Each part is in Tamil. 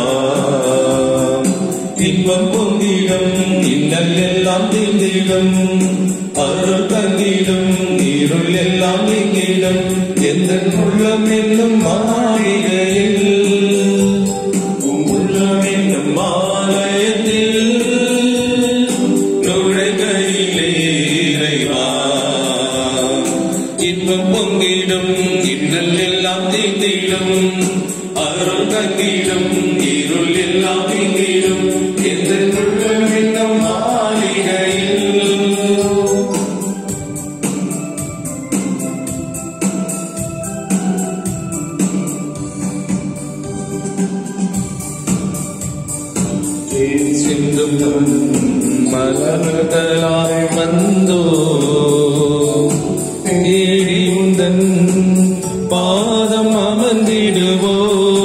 இன்பம் பொங்கிடும் இன்னல் எல்லாம் தீர்ந்திடும் அருள் தங்கிடும் இருள் எல்லாம் நீங்கிடும் எந்த உள்ளம் என்னும் மாளிகையில் உம் உள்ளம் என்னும் மாலயத்தில் நுழைகையிலே இறைவா இன்பம் பொங்கிடும் இன்னல் எல்லாம் தீர்ந்திடும் அருள் தங்கிடும் இருள் எல்லாம் நீங்கிடும் எந்த உள்ளம் என்னும் மாளிகையில் தேன் சிந்தும் மலர்களாய் வந்தோ தேடி உந்தன் பாதம் அமர்ந்திடுவோ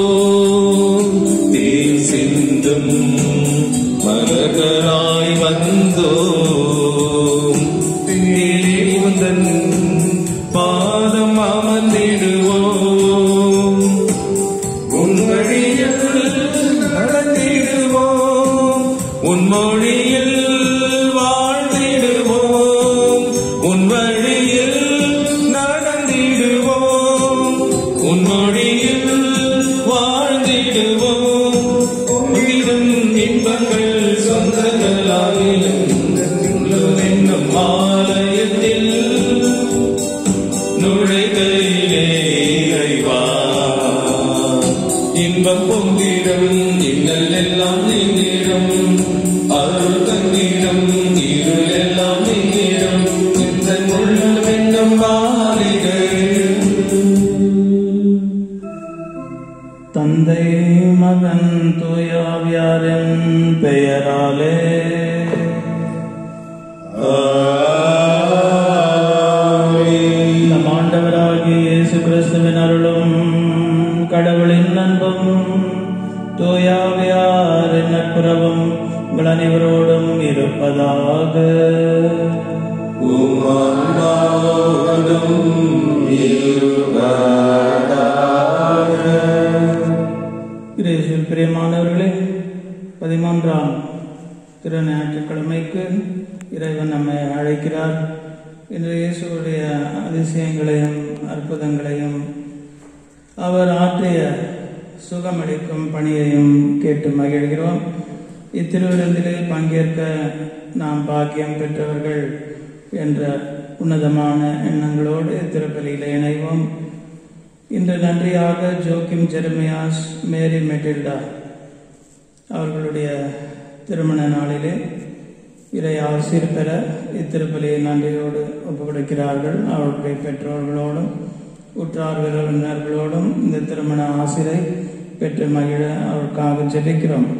தேன் சிந்தும் மலர்களாய் வந்தோ தேடி உந்தன் பாதம் அமர்ந்திடுவோம் உன் வழியில் நடந்திடுவோம் உன் மொழியில் வாழ்ந்திடுவோம் உன் வழியில் நடந்திடுவோம் உன் மொழியில் வாழ்ந்திடுவோம் உயிரும் இன்பங்கள் சொந்தங்களாயிலும் என்னும் ஆலயத்தில் நுழைகையிலே இறைவா இன்பம் பொங்கிடும் இன்னல் எல்லாம் நீங்கிடும் அருள் தங்கிடும் இருள் எல்லாம் நீங்கிடும் இந்த உள்ளம் என்னும் மாளிகையில் தந்தை மகன் தூயாவியாரின் பெயராலே நம் ஆண்டவராகிய இயேசு கிறிஸ்துவின் அருளும் கடவுளின் அன்பும் தூயாவியாரின் நட்புறவும் உங்கள் அனைவரோடும் இருப்பதாக உமாவோடும் கிரேசில் பிரியமானவர்களே பதிமூன்றாம் திரு ஞாயிற்றுக்கிழமைக்கு இறைவன் நம்மை அழைக்கிறார் இன்று இயேசுவுடைய அதிசயங்களையும் அற்புதங்களையும் அவர் ஆற்றிய சுகமளிக்கும் பணியையும் கேட்டு மகிழ்கிறோம் இத்திருவிருந்திலே பங்கேற்க நாம் பாக்கியம் பெற்றவர்கள் என்ற உன்னதமான எண்ணங்களோடு திருப்பலியில் இணைவோம் இன்று நன்றியாக ஜோக்கிம் ஜெரமியாஸ் மேரி மெட்டில்டா அவர்களுடைய திருமண நாளிலே இறை ஆசிர் பெற இத்திருப்பலியை நன்றியோடு ஒப்புக்கொடுக்கிறார்கள் அவர்களுடைய பெற்றோர்களோடும் உற்றார் உறவினர்களோடும் இந்த திருமண ஆசிரை பெற்று மகிழ அவருக்காக ஜெபிக்கிறோம்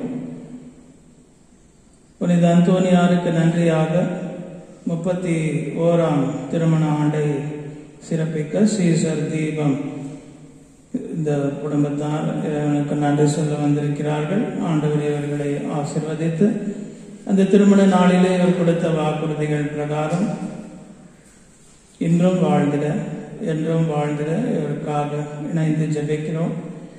புனித அந்தோனியாருக்கு நன்றியாக முப்பத்தி ஓராம் திருமண ஆண்டை சிறப்பிக்க சீசர் தீபம் இந்த குடும்பத்தார் இறைவனுக்கு நன்றி சொல்ல வந்திருக்கிறார்கள் ஆண்டவர் இவர்களை ஆசிர்வதித்து அந்த திருமண நாளிலே இவர் கொடுத்த வாக்குறுதிகள் பிரகாரம் இன்றும் வாழ்ந்திட என்றும் வாழ்ந்திட இவருக்காக இணைந்து ஜெபிக்கிறோம்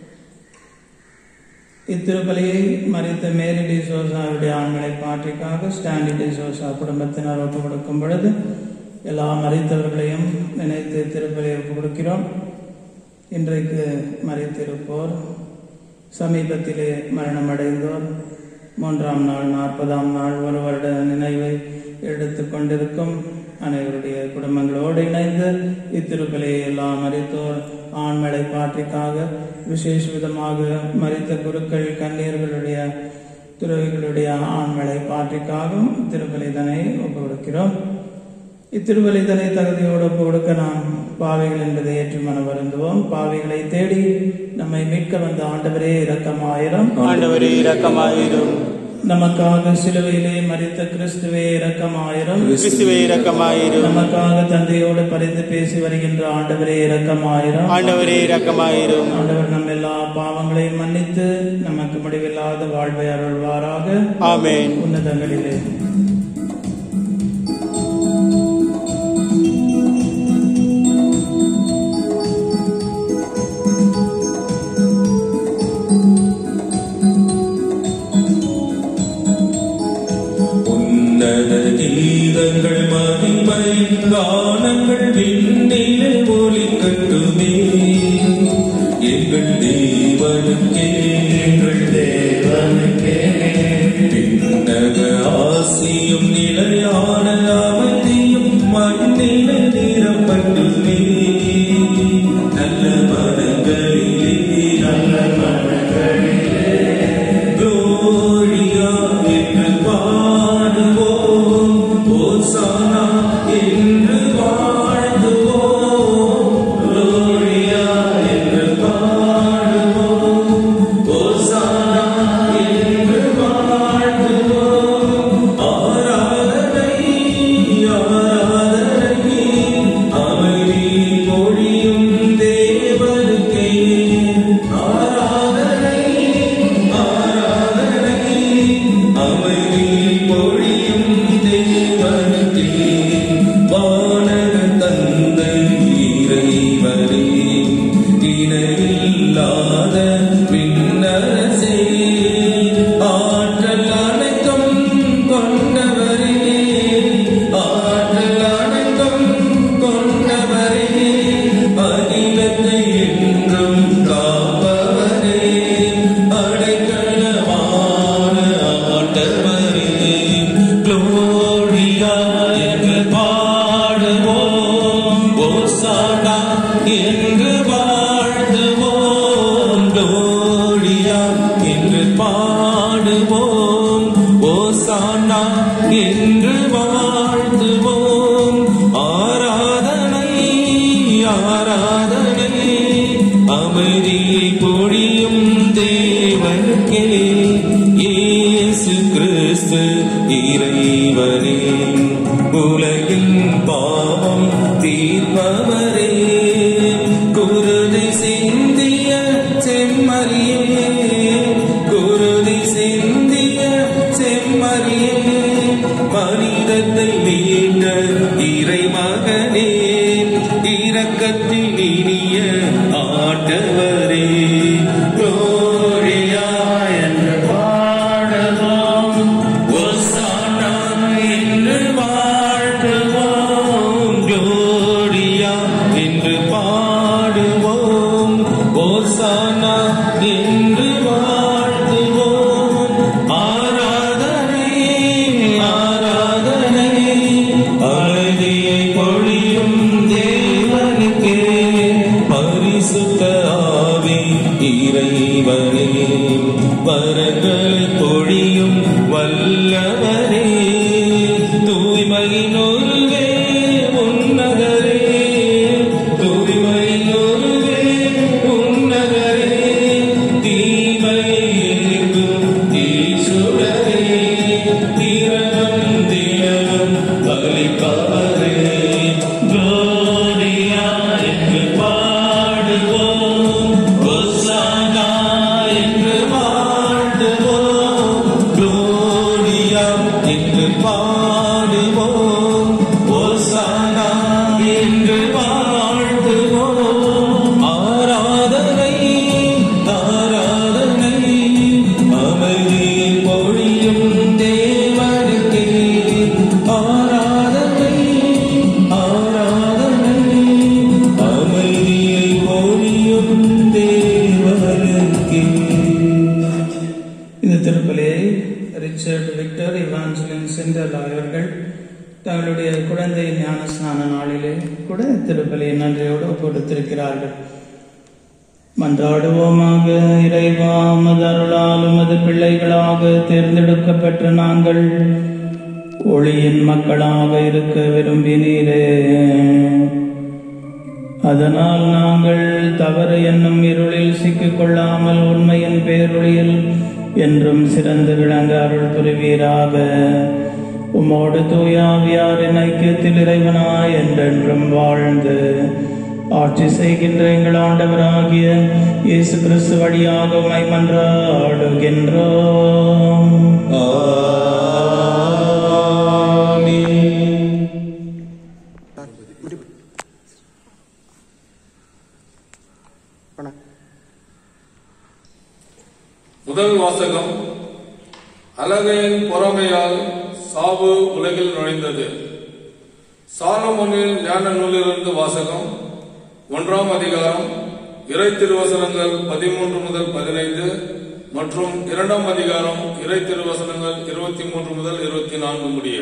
இத்திருப்பலியை மறித்த மேரி டி சோசாவுடைய ஆண்களை பாற்றிக்காக ஸ்டாண்டி டி சோசா குடும்பத்தினர் ஒப்பு கொடுக்கும் பொழுது எல்லா மறித்தவர்களையும் நினைத்து திருப்பலியை ஒப்பு கொடுக்கிறோம் இன்றைக்கு மறித்திருப்போர் சமீபத்திலே மரணமடைந்தோர் மூன்றாம் நாள் நாற்பதாம் நாள் ஒரு வருட நினைவை எடுத்து கொண்டிருக்கும் அனைவருடைய குடும்பங்களோடு இணைந்து இத்திருப்பலியை எல்லாம் மறித்தோர் ஆண்மலை பாற்றிக்காக விசேஷ விதமாக மறித்த குருக்கள் கண்ணீர்களுடைய துறவிகளுடைய ஆண்மலை பாற்றிக்காகவும் திருப்பலிதனை ஒப்பு கொடுக்கிறோம் இத்திருவலிதனை தகுதியோடு ஒப்பு கொடுக்க நாம் பாவிகள் என்பதை ஏற்று மன வருந்துவோம் பாவிகளை தேடி நம்மை மீட்க வந்த ஆண்டவரே இரக்கமாயிரம் ஆண்டவரே இரக்கமாயிரும் நமக்காக சிலுவையிலே மறித்த கிறிஸ்துவே இரக்கமாயிரம் கிறிஸ்துவே இரக்கமாயிரும் நமக்காக தந்தையோடு பரிந்து பேசி வருகின்ற ஆண்டவரே இரக்கமாயிரம் ஆண்டவரே இரக்கமாயிரும் ஆண்டவர் நம்ம எல்லா பாவங்களையும் மன்னித்து நமக்கு முடிவில்லாத வாழ்வை அருள்வாராக ஆமென் உன்னதங்களிலே கானங்கள் விண்ணிலே ஒலிக்கட்டுமே எங்கள் தேவனுக்கே எங்கள் தேவனுக்கே விண்ணக ஆசியும் நிலையான அமைதியும் மண்ணில நிரப்பட்டுமே நல்ல மனங்களிலே நல்ல மனங்களிலே Gloria என்று பாடுவோம் ஓசானா என்று வாழ்த்துவோம் Gloria என்று பாடுவோம் ஓசானா என்று வாழ்த்துவோம் ஆராதனை ஆராதனை அமைதி பொழியும் தேவனுக்கே ஆராதனை ஆராதனை அமைதி பொழியும் தேவனுக்கே வானக தந்தை இறைவனே இணையில்லாத விண்ணரசே ஆற்றல் அனைத்தும் கொண்டவரே ஆற்றல் அனைத்தும் கொண்டவரே அகிலத்தை என்றும் காப்பவரே அடைக்கலமான ஆட்டவரே குளோரியா என்று பாடுவோம் ஓசானா என்று வாழ்த்துவோம் குளோரியா என்று பாடுவோம் ஓசானா என்று வாழ்த்துவோம் ஆராதனை ஆராதனை அமைதியை பொழியும் தேவனுக்கே இயேசு கிறிஸ்து இறைவனே உலகின் பாவம் தீர்ப்பவரே குருதி சிந்திய செம்மறியே குருதி சிந்திய செம்மறியே மனிதத்தை மீட்ட இறைமகனே இரக்கத்தில் இனிய ஆண்டவரே குளோரியா என்று பாடுவோம் ஒசானா என்று வாழ்த்துவோம் குளோரியா என்று பாடுவோம் ஓசானா என்று வாழ்த்துவோம் ஆராதனை ஆராதனை அமைதியை பொழியும் தேவனுக்கே பரிசுத்த ஆவி இறைவனே வரங்களை பொழியும் வல்லவரே தூய்மையின் ஒருவே உன்னதரே தூய்மையின் ஒருவே உன்னதரே தீமையை எதிர்க்கும் ஈசுடரே திறனும் திறனும் பலிப்பவரே குளோரியா என்று பாடுவோம் ஒசானா என்று பாடுவோம் குளோரியா என்று பாடுவோம் ஒசானா என்று வாழ்த்துவோம் ஆராதனை ஆராதனை அமைதியை பொழியும் தேவனுக்கே ஆராதனை ஆராதனை அமைதியை பொழியும் தேவனுக்கே இந்த திருப்பலியை ரிச்சர்ட் விக்டர் இவாஞ்சலின் சென்டர் அவர்கள் தங்களுடைய குழந்தை ஞானஸ்நான நாளிலே கூட திருப்பலியை நன்றியோடு கொடுத்திருக்கிறார்கள் மன்றாடுவோமாக இறைவா உமது அருளால் உமது பிள்ளைகளாக தேர்ந்தெடுக்கப்பட்ட நாங்கள் ஒளியின் மக்களாக இருக்க விரும்பினீரே அதனால் நாங்கள் தவறு என்னும் இருளில் சிக்கிக்கொள்ளாமல் உண்மையின் பேரொளியில் என்றும் சிறந்து விளங்க அருள் புரிவீராக உம்மோடு தூயாவியாரின் ஐக்கியத்தில் இறைவனாய் என்றென்றும் வாழ்ந்து ஆட்சி செய்கின்ற எங்கள் ஆண்டவராகிய இயேசு கிறிஸ்து வழியாக உமை மன்றாடுகின்றோம் ஆமென். முதல் வாசகம் அலகையின் பொறாமையால் சாவு உலகில் நுழைந்தது சாலமோனின் ஞான நூலிலிருந்து வாசகம் ஒன்றாம் அதிகாரம் இறை திருவசனங்கள் பதிமூன்று முதல் பதினைந்து மற்றும் இரண்டாம் அதிகாரம் இறை திருவசனங்கள் இருபத்தி மூன்று முதல் இருபத்தி நான்கு முடிய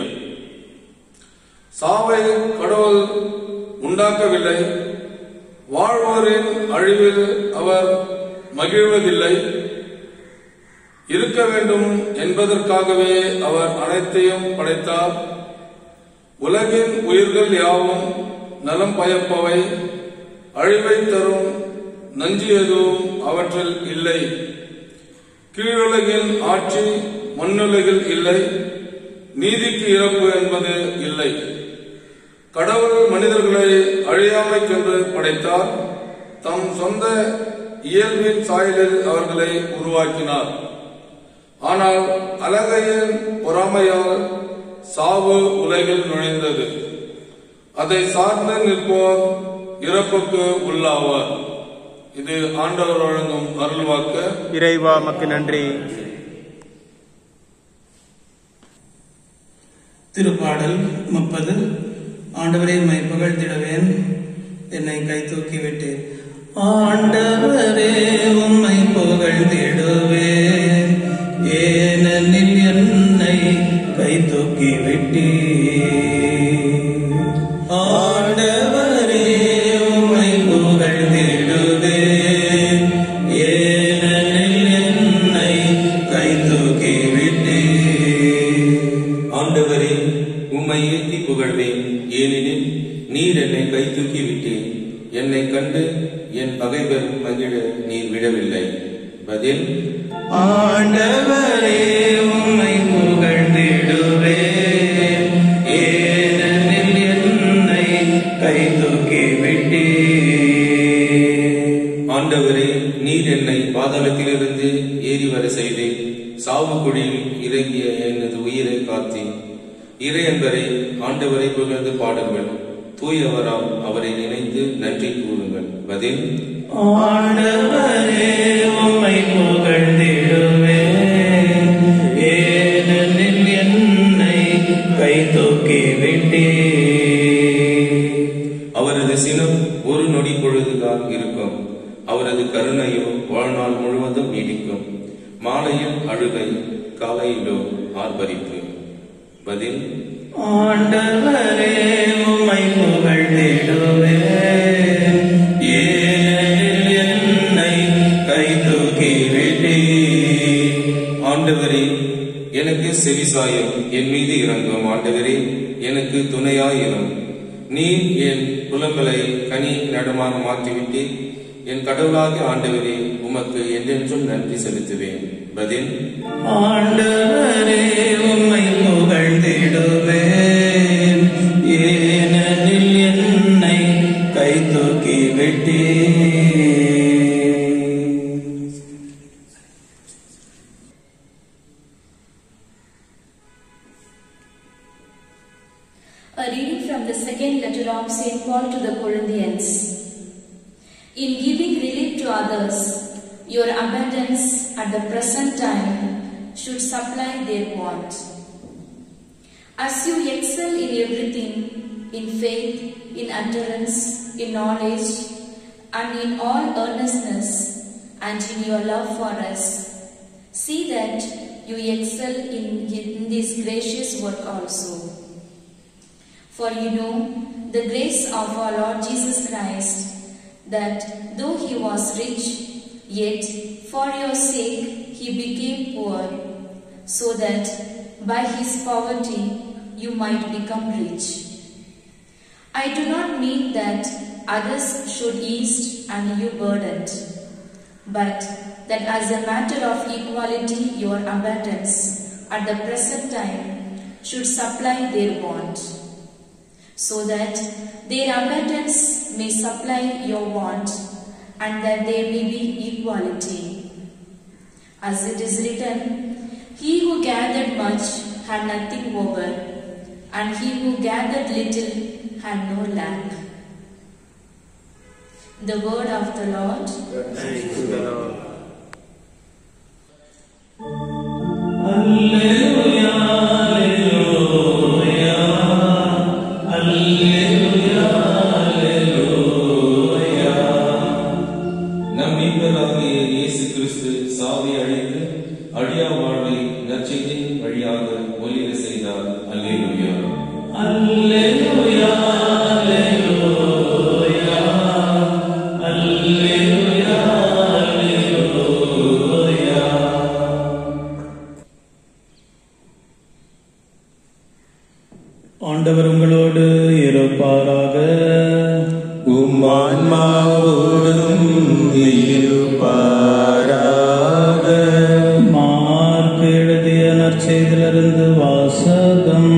சாவை கடவுள் உண்டாக்கவில்லை வாழ்வோரின் அழிவில் அவர் மகிழ்வதில்லை இருக்க வேண்டும் என்பதற்காகவே அவர் அனைத்தையும் படைத்தார் உலகின் உயிர்கள் யாவும் நலம் பயப்பவை அழிவை தரும் நஞ்சு எதுவும் அவற்றில் இல்லை கீழுலகின் ஆட்சி மண்ணுலகில் இல்லை நீதிக்கு இறப்பு என்பது இல்லை கடவுள் மனிதர்களை அழியாமைக்கென்று படைத்தார் தம் சொந்த இயல்பின் சாயலில் அவர்களை உருவாக்கினார் ஆனால் அழகையின் பொறாமையால் சாவு உலகில் நுழைந்தது அதை சார்ந்து நிற்போர் இறப்புக்கு உள்ளாவார் இது ஆண்டவர் வழங்கும் அருள்வாக்கு இறைவா மக்கு நன்றி திருப்பாடல் முப்பது ஆண்டவரை உம்மை புகழ்ந்திடுவேன் என்னை கை தூக்கி விட்டேன் ஆண்டவரே உம்மை புகழ்ந்திடுவேன் ஏனெனில் என்னை கை தூக்கி விட்டீர் ஆண்டவரே உம்மை புகழ்ந்திடுவேன் ஏனெனில் என்னை கை தூக்கி விட்டீர் ஆண்டவரே உம்மை ஏத்தி புகழ்வேன் ஏனெனில் நீர் என்னை கை தூக்கி விட்டேன் என்னை கண்டு என் பகைவர் மகிழ நீர் விடவில்லை பதில் ஆண்டவரே உம்மை புகழ்ந்திடுவேன் ஏனெனில் என்னை கை தூக்கி விட்டீர் ஆண்டவரே நீர் என்னை பாதாளத்திலிருந்து ஏறி வர செய்தேன் சாவு குழியில் இறங்கிய எனது உயிரை காத்தேன் இறை என்பரை ஆண்டவரை புகழ்ந்து பாடுங்கள் தூயவராம் அவரை நினைத்து நன்றி கூறுங்கள் பதில் ஆண்டவரே உம்மை புகழ்ந்திடுவேன் ஏனெனில் என்னை கை தூக்கி விட்டீர் அவரது சினம் ஒரு நொடி பொழுதுதான் இருக்கும் அவரது கருணையோ வாழ்நாள் முழுவதும் நீடிக்கும் மாலையில் அழுகை காலையிலோ ஆர்ப்பரிப்பு பதில் ஆண்டவரே உம்மை புகழ்ந்திடுவேன் ஏனெனில் என்னை கை தூக்கி விட்டீர் ஆண்டவரே எனக்கு செவிசாயம் என் மீது இறங்கும் ஆண்டவரே எனக்கு துணையாயிரும் நீர் என் புலம்பலை கனி நடுமாக மாற்றிவிட்டு என் கடவுளாகிய ஆண்டவரே உமக்கு என்றென்றும் நன்றி செலுத்துவேன் பதில் ஆண்டவரே உம்மை புகழ்ந்திடுவேன் ஏனெனில் என்னை கை தூக்கி விட்டீர் A reading from the second letter of St. Paul to the Corinthians. In giving relief to others, your abundance at the present time should supply their want. As you excel in everything, in faith, in endurance, in knowledge, and in all earnestness, and in your love for us, see that you excel in, in this gracious work also. For you know the grace of our Lord Jesus Christ, that though he was rich, yet for your sake he became poor, so that by his poverty you might become rich. I do not mean that others should ease and you burdened, but that as a matter of equality your abundance at the present time should supply their want so that their abundance may supply your want, and that there may be equality. As it is written, He who gathered much had nothing over, and he who gathered little had no lack. The word of the Lord. Thanks to the Lord. Alleluia, alleluia, alleluia. வாழ்வை நற்செய்தியின் வழியாக ஒலிர செய்தார் அல்லேலூயா அல்லேலூயா அல்லேலூயா அல்லேலூயா அல்லேலூயா ஆண்டவர் உங்களோடு இருப்பாராக உம்மான்மாவோடும் இருப்பாராக மார்க் எழுதிய நற்செய்திலிருந்து வாசகம்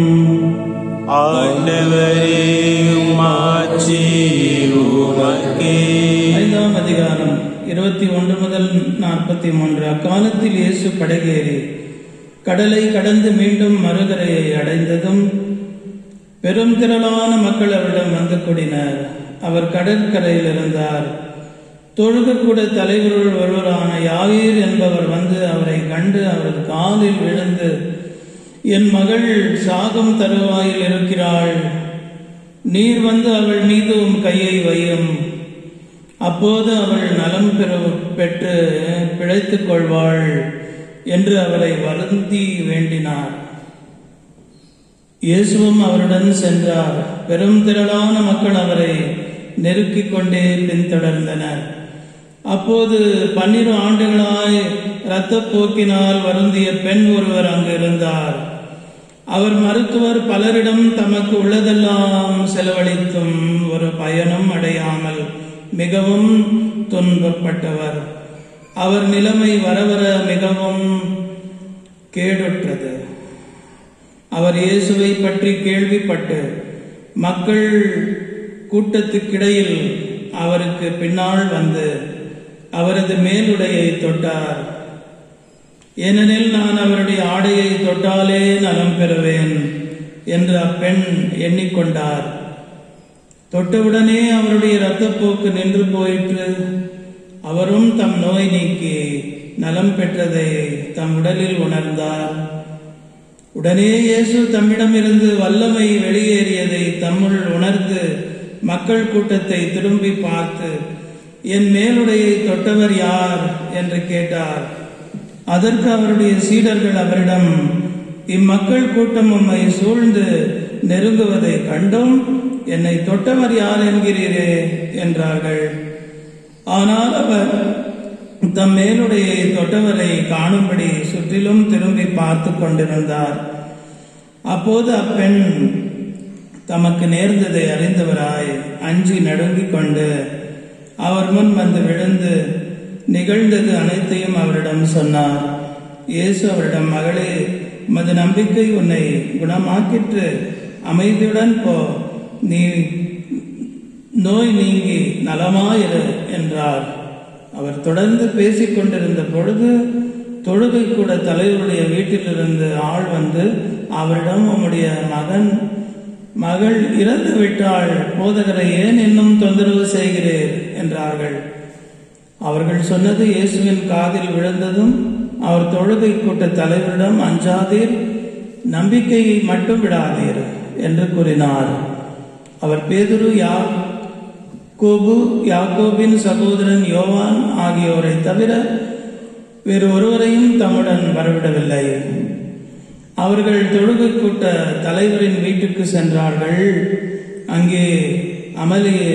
ஆண்டவரே உமாட்சி உமக்கே ஐந்தாம் அதிகாரம் இருபத்தி ஒன்று முதல் நாற்பத்தி மூன்று அக்காலத்தில் இயேசு படகேறி கடலை கடந்து மீண்டும் மறுகரையை அடைந்ததும் பெரும் திரளான மக்கள் அவரிடம் வந்து கூடினர் அவர் கடற்கரையில் இருந்தார் தொழுகக்கூட தலைவருள் ஒருவரான யாவீர் என்பவர் வந்து அவரை கண்டு அவரது காலில் விழுந்து என் மகள் சாகும் தருவாயில் இருக்கிறாள் நீர் வந்து அவள் மீது உம் கையை வையும் அப்போது அவள் நலம் பெற பெற்று பிழைத்துக் கொள்வாள் என்று அவரை வருந்தி வேண்டினார் இயேசுவும் அவருடன் சென்றார் பெரும் திரளான மக்கள் அவரை நெருக்கிக் கொண்டே பின்தொடர்ந்தனர் அப்போது பன்னிரு ஆண்டுகளாய் இரத்தப் போக்கினால் வருந்திய பெண் ஒருவர் அங்கு இருந்தார் அவர் மருத்துவர் பலரிடம் தமக்கு உள்ளதெல்லாம் செலவழித்தும் ஒரு பயனும் அடையாமல் மிகவும் துன்பப்பட்டவர் அவர் நிலைமை வரவர மிகவும் கேடுற்றது அவர் இயேசுவை பற்றி கேள்விப்பட்டு மக்கள் கூட்டத்துக்கிடையில் அவருக்கு பின்னால் வந்து அவரது மேலுடையை தொட்டார் ஏனெனில் நான் அவருடைய ஆடையை தொட்டாலே நலம் பெறுவேன் என்று அப்பெண் எண்ணிக்கொண்டார் தொட்டவுடனே அவருடைய இரத்தப்போக்கு நின்று போயிற்று அவரும் தம் நோய் நீக்கி நலம் பெற்றதை தம் உடலில் உணர்ந்தார் உடனே இயேசு தம்மிடமிருந்து வல்லமை வெளியேறியதை தம்முள் உணர்ந்து மக்கள் கூட்டத்தை திரும்பி பார்த்து என் மேலுடையை தொட்டவர் யார் என்று கேட்டார் அதற்கு அவருடைய சீடர்கள் அவரிடம் இம்மக்கள் கூட்டம் உம்மை சூழ்ந்து நெருங்குவதை கண்டும் என்னை தொட்டவர் யார் என்கிறீரே என்றார்கள் ஆனால் அவர் தம் மேலுடையை தொட்டவரை காணும்படி சுற்றிலும் திரும்பி பார்த்து கொண்டிருந்தார் அப்போது அப்பெண் தமக்கு நேர்ந்ததை அறிந்தவராய் அஞ்சி நடுங்கிக் கொண்டு அவர் முன் வந்து விழுந்து நிகழ்ந்தது அனைத்தையும் அவரிடம் சொன்னார் இயேசு அவரிடம் மகளே உமது நம்பிக்கை உன்னை குணமாக்கிற்று அமைதியுடன் போ நீ நோய் நீங்கி நலமாயிரு என்றார் அவர் தொடர்ந்து பேசிக் கொண்டிருந்த பொழுது தொழுகை கூட தலைவருடைய வீட்டிலிருந்து ஆள் வந்து அவரிடம் உம்முடைய மகன் மகள் இறந்து விட்டாள் போதகரை ஏன் இன்னும் தொந்தரவு செய்கிறீர் என்றார்கள் அவர்கள் சொன்னது இயேசுவின் காதில் விழுந்ததும் அவர் தொழுகை கூட்ட தலைவரிடம் அஞ்சாதீர் நம்பிக்கையை மட்டும் விடாதீர் என்று கூறினார் அவர் பேதுரு யா கோபு யாக்கோபின் சகோதரன் யோவான் ஆகியோரை தவிர வேறு ஒருவரையும் தம்முடன் வரவிடவில்லை அவர்கள் தொழுகை கூட்ட தலைவரின் வீட்டுக்கு சென்றார்கள் அங்கே அமளியை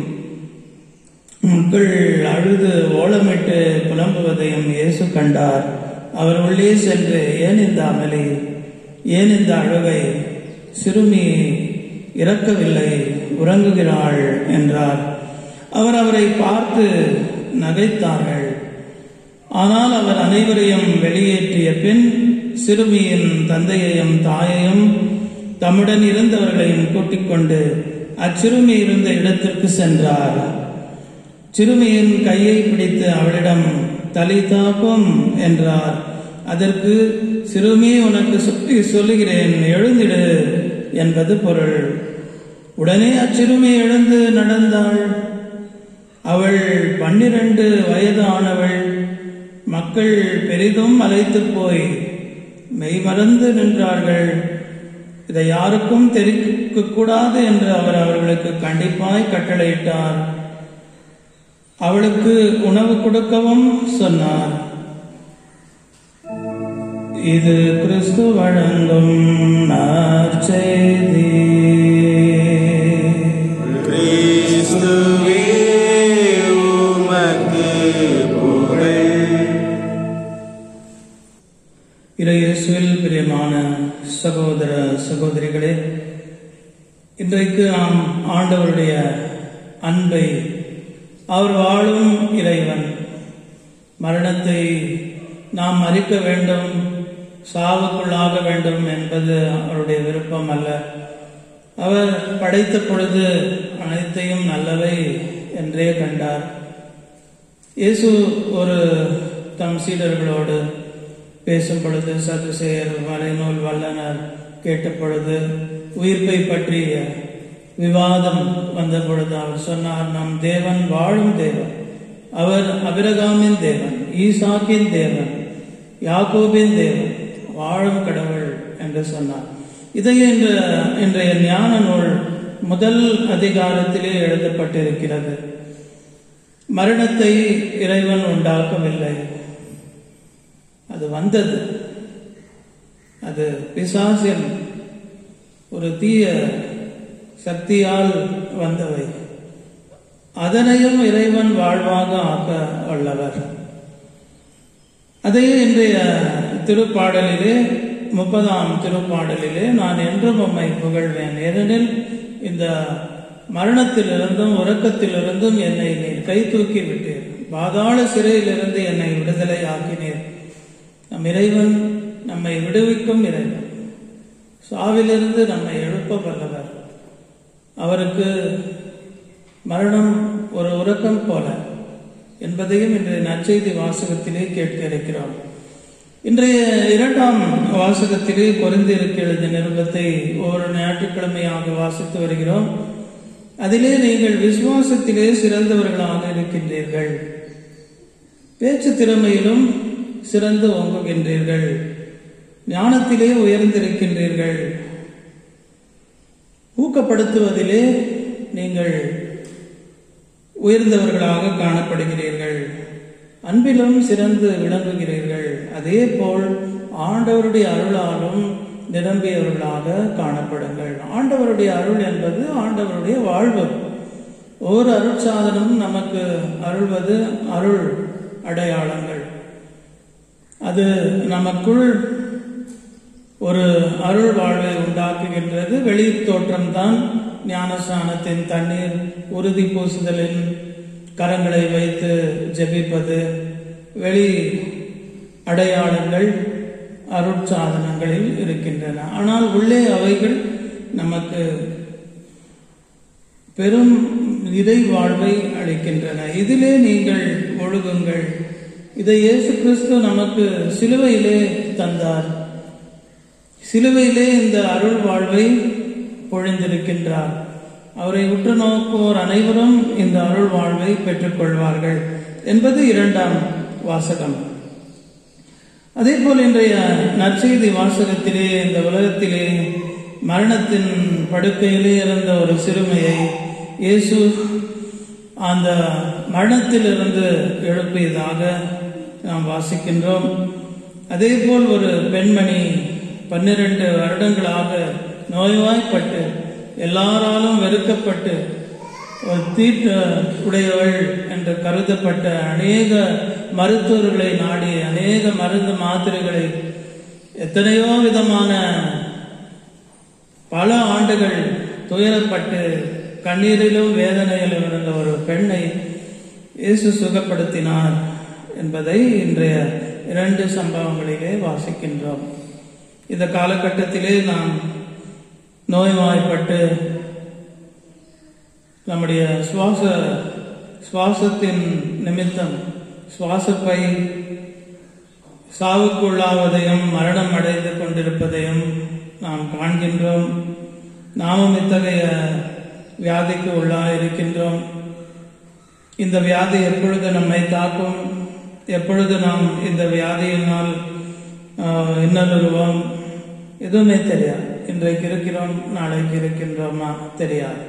மக்கள் அழுது ஓலமிட்டு புலம்புவதையும் இயேசு கண்டார் அவர் உள்ளே சென்று ஏன் இந்த அமளி ஏன் இந்த அழுகை சிறுமி இறக்கவில்லை உறங்குகிறாள் என்றார் அவர் அவரை பார்த்து நகைத்தார்கள் ஆனால் அவர் அனைவரையும் வெளியேற்றிய பின் சிறுமியின் தந்தையையும் தாயையும் தம்முடன் இருந்தவர்களையும் கூட்டிக் கொண்டு அச்சிறுமி இருந்த இடத்திற்கு சென்றார் சிறுமியின் கையை பிடித்து அவளிடம் தலிதாக்கும் என்றார் அதற்கு சிறுமி உனக்கு சொல்லி சொல்லுகிறேன் எழுந்திடு என்பது பொருள் உடனே அச்சிறுமி எழுந்து நடந்தாள் அவள் பன்னிரண்டு வயது ஆனவள் மக்கள் பெரிதும் அலைத்து போய் மெய்மறந்து நின்றார்கள் இதை யாருக்கும் தெரிவிக்க கூடாது என்று அவர் அவர்களுக்கு கண்டிப்பாய் கட்டளையிட்டார் அவளுக்கு உணவு கொடுக்கவும் சொன்னார் இது கிறிஸ்து வழங்கும் நற்செய்தி கிறிஸ்துவே உமக்கு புகழ் இறையேசுவில் பிரியமான சகோதர சகோதரிகளே இன்றைக்கு நாம் ஆண்டவருடைய அன்பை அவர் வாழும் இறைவன் மரணத்தை நாம் மறிக்க வேண்டும் சாவுக்குள்ளாக வேண்டும் என்பது அவருடைய விருப்பம் அல்ல அவர் படைத்த பொழுது அனைத்தையும் நல்லவை என்றே கண்டார் இயேசு ஒரு தம் சீடர்களோடு பேசும் பொழுது சதுசேயர் வலைநூல் வல்லனர் கேட்ட பொழுது உயிர்ப்பை பற்றிய விவாதம் வந்த பொழுது அவர் சொன்னார் நம் தேவன் வாழும் தேவன் அவர் அபிரகாமின் தேவன் ஈசாக்கின் தேவன் யாக்கோபின் தேவன் வாழும் கடவுள் என்று சொன்னார் இதை இன்று இன்றைய ஞான நூல் முதல் அதிகாரத்திலே எழுதப்பட்டிருக்கிறது மரணத்தை இறைவன் உண்டாக்கவில்லை அது வந்தது அது பிசாசின் ஒரு தீய சக்தியால் வந்தவை அதனையும் இறைவன் வாழ்வாக ஆக்க வல்லவர் அதே இன்றைய திருப்பாடலிலே முப்பதாம் திருப்பாடலிலே நான் என்றும் உம்மை புகழ்வேன் ஏனெனில் இந்த மரணத்திலிருந்தும் உறக்கத்திலிருந்தும் என்னை நீர் கை தூக்கி விட்டீர் பாதாள சிறையிலிருந்து என்னை விடுதலை ஆக்கினீர் நம் இறைவன் நம்மை விடுவிக்கும் இறைவன் சாவிலிருந்து நம்மை எழுப்ப வல்லவர் அவருக்கு மரணம் ஒரு உறக்கம் போல என்பதையும் இன்றைய நற்செய்தி வாசகத்திலே கேட்க இருக்கிறோம் இன்றைய இரண்டாம் வாசகத்திலே பொருந்திருக்க எழுதிய நிருபத்தை ஒவ்வொரு ஞாயிற்றுக்கிழமையாக வாசித்து வருகிறோம் அதிலே நீங்கள் விசுவாசத்திலே சிறந்தவர்களாக இருக்கின்றீர்கள் பேச்சு திறமையிலும் சிறந்து ஓங்குகின்றீர்கள் ஞானத்திலே உயர்ந்திருக்கின்றீர்கள் ஊக்கப்படுத்துவதிலே நீங்கள் உயர்ந்தவர்களாக காணப்படுகிறீர்கள் அன்பிலும் சிறந்து விளங்குகிறீர்கள் அதே போல் ஆண்டவருடைய அருளாலும் நிரம்பியவர்களாக காணப்படுங்கள் ஆண்டவருடைய அருள் என்பது ஆண்டவருடைய வாழ்வு ஒவ்வொரு அருட்சாதனமும் நமக்கு அருள்வது அருள் அடையாளங்கள் அது நமக்குள் ஒரு அருள் வாழ்வை உண்டாக்குகின்றது வெளி தோற்றம்தான் ஞானஸ்நானத்தின் தண்ணீர் உறுதி பூசுதலின் கரங்களை வைத்து ஜெபிப்பது வெளி அடையாளங்கள் அருட்சாதனங்களில் இருக்கின்றன ஆனால் உள்ளே அவைகள் நமக்கு பெரும் இறை வாழ்வை அளிக்கின்றன இதிலே நீங்கள் ஒழுகுங்கள் இதை இயேசு கிறிஸ்து நமக்கு சிலுவையிலே தந்தார் சிலுவையிலே இந்த அருள் வாழ்வை பொழிந்திருக்கின்றார் அவரை உற்று நோக்குவோர் அனைவரும் இந்த அருள் வாழ்வை பெற்றுக்கொள்வார்கள் என்பது இரண்டாம் வாசகம் அதே போல் இன்றைய நற்செய்தி வாசகத்திலே இந்த உலகத்திலே மரணத்தின் படுக்கையிலே இருந்த ஒரு சிறுமியை இயேசு அந்த மரணத்திலிருந்து எழுப்பியதாக நாம் வாசிக்கின்றோம் அதே போல் ஒரு பெண்மணி பன்னிரண்டு வருடங்களாக நோய்வாய்ப்பட்டு எல்லாராலும் வெறுக்கப்பட்டு ஒரு தீட்ட உடையவள் என்று கருதப்பட்ட அநேக மருத்துவர்களை நாடி அநேக மருந்து மாத்திரைகளை எத்தனையோ விதமான பல ஆண்டுகள் துயரப்பட்டு கண்ணீரிலும் வேதனையிலும் இருந்த ஒரு பெண்ணை இயேசு சுகப்படுத்தினார் என்பதை இன்றைய இரண்டு சம்பவங்களிலே வாசிக்கின்றோம் இந்த காலகட்டத்திலே நாம் நோய்வாய்ப்பட்டு நம்முடைய சுவாச சுவாசத்தின் நிமித்தம் சுவாசப்பை சாவுக்குள்ளாவதையும் மரணம் அடைந்து கொண்டிருப்பதையும் நாம் காண்கின்றோம் நாமும் இத்தகைய வியாதிக்கு உள்ளா இருக்கின்றோம் இந்த வியாதி எப்பொழுது நம்மை தாக்கும் எப்பொழுது நாம் இந்த வியாதியினால் ஆஹ், இன்னலுருவோம் எதுவுமே தெரியாது இன்றைக்கு இருக்கிறோம் நாளைக்கு இருக்கின்றோமா தெரியாது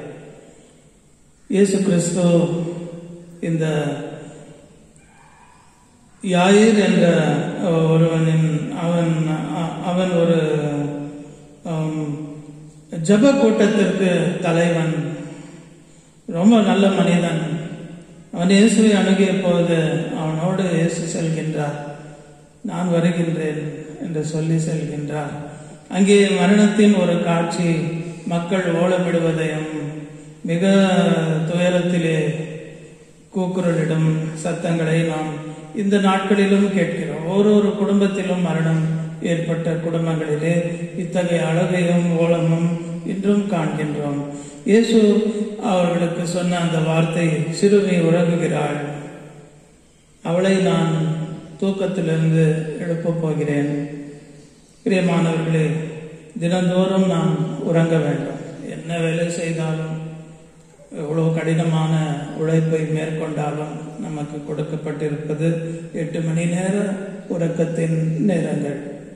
இயேசு கிறிஸ்து இந்த யாயிர் என்ற ஒருவனின் அவன் அ- அவன் ஒரு ஆம், ஜெப கூட்டத்திற்கு தலைவன் ரொம்ப நல்ல மனிதன் அவன் இயேசுவை அணுகிய போது அவனோடு இயேசு செல்கின்றார் நான் வருகின்றேன் என்று சொல்லி செல்கின்றார் அங்கே மரணத்தின் ஒரு காட்சி மக்கள் ஓலமிடுவதையும் மிக துயரத்திலே கூக்குரலிடும் சத்தங்களை நாம் இந்த நாட்களிலும் கேட்கிறோம் ஓரொரு குடும்பத்திலும் மரணம் ஏற்பட்ட குடும்பங்களிலே இத்தகைய அழகையும் ஓலமும் இன்றும் காண்கின்றோம் இயேசு அவர்களுக்கு சொன்ன அந்த வார்த்தை சிறுமி உறங்குகிறாள் அவளை நான் தூக்கத்திலிருந்து எழுப்பப் போகிறேன் பிரியமானவர்களே தினந்தோறும் நாம் உறங்க வேண்டும் என்ன வேலை செய்தாலும் எவ்வளவு கடினமான உழைப்பை மேற்கொண்டாலும் நமக்கு கொடுக்கப்பட்டிருப்பது எட்டு மணி நேர உறக்கத்தின் நேரங்கள்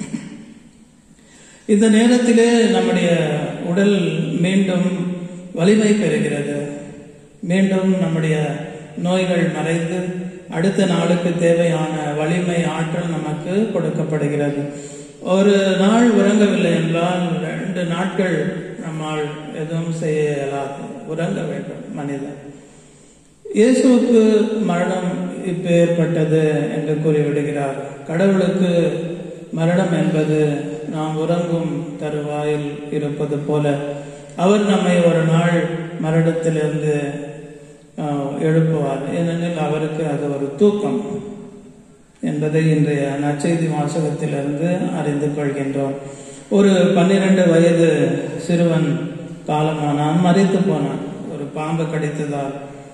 இந்த நேரத்திலே நம்முடைய உடல் மீண்டும் வலிமை பெறுகிறது மீண்டும் நம்முடைய நோய்கள் மறைந்து அடுத்த நாளுக்கு தேவையான வலிமை ஆற்றல் நமக்கு கொடுக்கப்படுகிறது ஒரு நாள் உறங்கவில்லை என்றால் ரெண்டு நாட்கள் நம்மால் எதுவும் செய்ய இயலாது உறங்க வேண்டும் மனிதன் இயேசுவுக்கு மரணம் இப்ப ஏற்பட்டது என்று கூறிவிடுகிறார் கடவுளுக்கு மரணம் என்பது நாம் உறங்கும் தருவாயில் இருப்பது போல அவர் நம்மை ஒரு நாள் மரணத்திலிருந்து ஆஹ், எழுப்புவார் ஏனெனில் அவருக்கு அது ஒரு தூக்கம் என்பதை இன்றைய நற்செய்தி வாசகத்திலிருந்து அறிந்து கொள்கின்றோம் ஒரு பன்னிரண்டு வயது சிறுவன் காலமானான் மறித்து போனான் ஒரு பாம்பு கடித்ததால்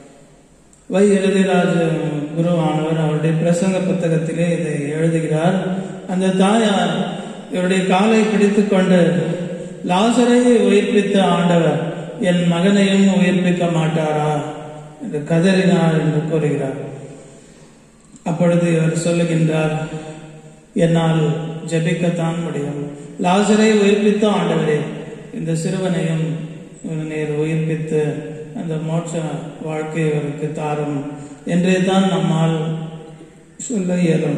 வை எழுதிராஜ குருவானவர் அவருடைய பிரசங்க புத்தகத்திலே இதை எழுதுகிறார் அந்த தாயார் இவருடைய காலை பிடித்துக் கொண்டு லாசரை உயிர்ப்பித்த ஆண்டவர் என் மகனையும் உயிர்ப்பிக்க மாட்டாரா என்று கதறினார் என்று கூறுகிறார் அப்பொழுது இவர் சொல்லுகின்றார் என்னால் ஜெபிக்கத்தான் முடியும் லாசரை உயிர்ப்பித்த ஆண்டவரே இந்த சிறுவனையும் நீர் உயிர்ப்பித்து அந்த மோட்ச வாழ்க்கை அவருக்கு தாரும் என்றே தான் நம்மால் சொல்ல இயலும்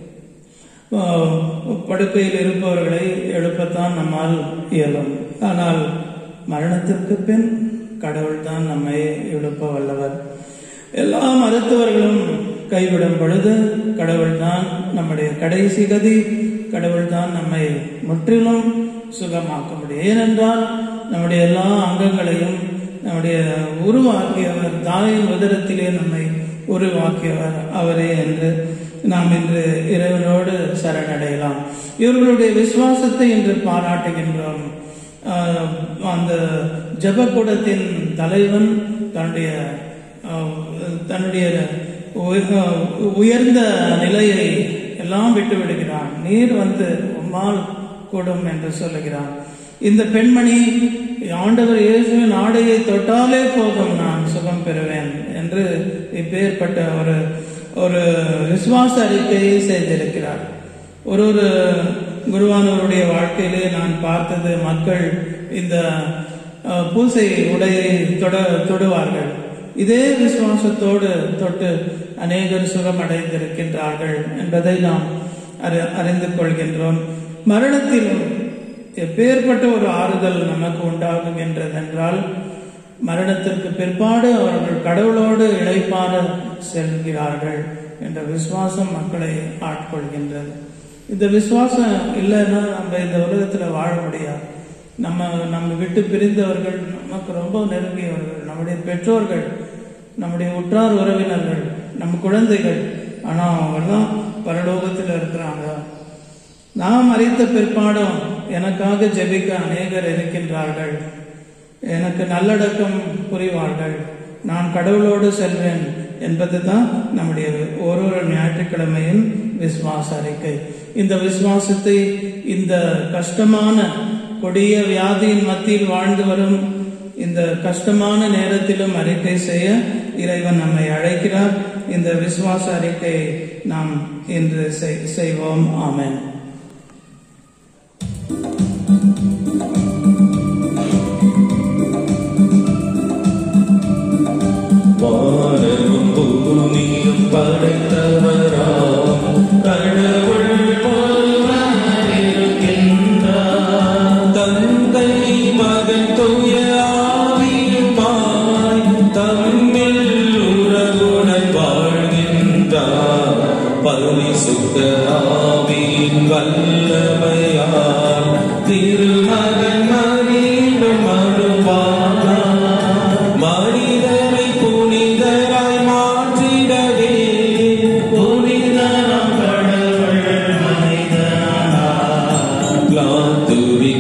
ஆஹ், படுக்கையில் இருப்பவர்களை எழுப்பத்தான் நம்மால் இயலும் ஆனால் மரணத்திற்கு பின் கடவுள் தான் நம்மை எழுப்ப வல்லவர் எல்லா மருத்துவர்களும் கைவிடும் பொழுது கடவுள் தான் நம்முடைய கடைசி கதி கடவுள் தான் நம்மை முற்றிலும் சுகமாக்க முடியும் ஏனென்றால் நம்முடைய எல்லா அங்கங்களையும் நம்முடைய உருவாக்கியவர் தாயின் உதரத்திலே நம்மை உருவாக்கியவர் அவரே என்று நாம் இன்று இறைவனோடு சரணடையலாம் இவர்களுடைய விசுவாசத்தை இன்று பாராட்டுகின்றோம் ஆஹ் அந்த ஜெபக்கூடத்தின் தலைவன் தன்னுடைய ஆஹ், தன்னுடைய உய- உயர்ந்த நிலையை எல்லாம் விட்டு விடுகிறான் நீர் வந்து உம்மால் கூடும் என்று சொல்லுகிறான் இந்த பெண்மணி ஆண்டவர் இயேசுவின் ஆடையை தொட்டாலே போதும் நான் சுகம் பெறுவேன் என்று இப்பேற்பட்ட ஒரு ஒரு விசுவாச அறிக்கையை செய்திருக்கிறார் ஒரு ஒரு குருவானவருடைய வாழ்க்கையிலே நான் பார்த்தது மக்கள் இந்த அஹ், பூசை உடையை தொட தொடுவார்கள் இதே விசுவாசத்தோடு தொட்டு அநேகர் சுகமடைந்திருக்கின்றார்கள் என்பதை நாம் அறி- அறிந்து கொள்கின்றோம் மரணத்திலும் எப்பேற்பட்ட ஒரு ஆறுதல் நமக்கு உண்டாகும் என்றதென்றால் மரணத்திற்கு பிற்பாடு அவர்கள் கடவுளோடு இழைப்பார செல்கிறார்கள் என்ற விசுவாசம் மக்களை ஆட்கொள்கின்றது இந்த விசுவாசம் இல்லைன்னா நம்ம இந்த உலகத்துல வாழ முடியாது நம்ம நம்ம விட்டு பிரிந்தவர்கள் நமக்கு ரொம்ப நெருங்கியவர்கள் நம்முடைய பெற்றோர்கள் நம்முடைய உற்றார் உறவினர்கள் நம்ம குழந்தைகள் ஆனா அவங்கெல்லாம் பரலோகத்தில் இருக்கிறாங்க நாம் அறித்த பிற்பாடும் எனக்காக ஜெபிக்க அநேகர் இருக்கின்றார்கள் எனக்கு நல்லடக்கம் புரிவார்கள் நான் கடவுளோடு செல்வேன் என்பதுதான் நம்முடைய ஒரு ஒரு ஞாயிற்றுக்கிழமையின் விசுவாச அறிக்கை இந்த விசுவாசத்தை இந்த கஷ்டமான கொடிய வியாதியின் மத்தியில் வாழ்ந்து வரும் இந்த கஷ்டமான நேரத்திலும் அறிக்கை செய்ய இறைவன் நம்மை அழைக்கிறார் இந்த விசுவாச அறிக்கையை நாம் இன்று செய்- செய்வோம் ஆமென் வானமும் பூமியும் படைத்தவராம்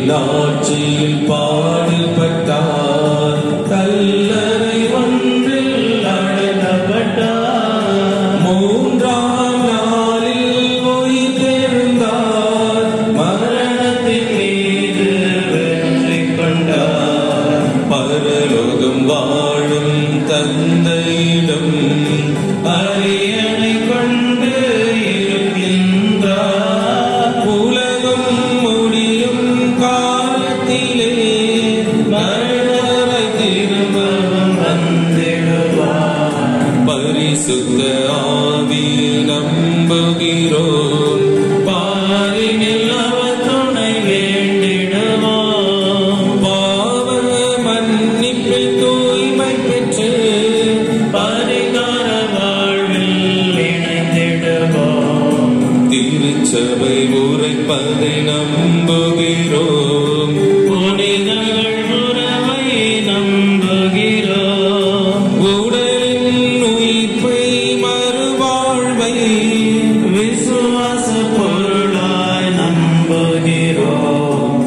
ஆட்சியில் பாடுபட்டார் கல்லறை ஒன்றில் அழைக்கப்பட்டார் மூன்றாம் நாளில் உயிர் தெழுந்தார் மரணத்தின் மீது வெற்றி கொண்டார் பரலோகம் வாழும் தந்தையிடம் அரியணை கொண்டு இருக்கின்றார் உலகம் முடியும் காலத்திலே மரணரை திரும்பவும் வந்திடுவார் பரிசுத்த ஆவி நம்புகிறோம் பாரினில் அவர் துணை வேண்டிடுவோம் பாவ மன்னிப்பில் தூய்மை பெற்று பரிகார வாழ்வில் இணைந்திடுவோம் திருச்சபை உரைப்பதை நம்புகிறோம் புனிதர்கள் உறவை நம்புகிறோம் உடலின் உயிர்ப்பை மறுவாழ்வை விசுவாச பொருளாய் நம்புகிறோம்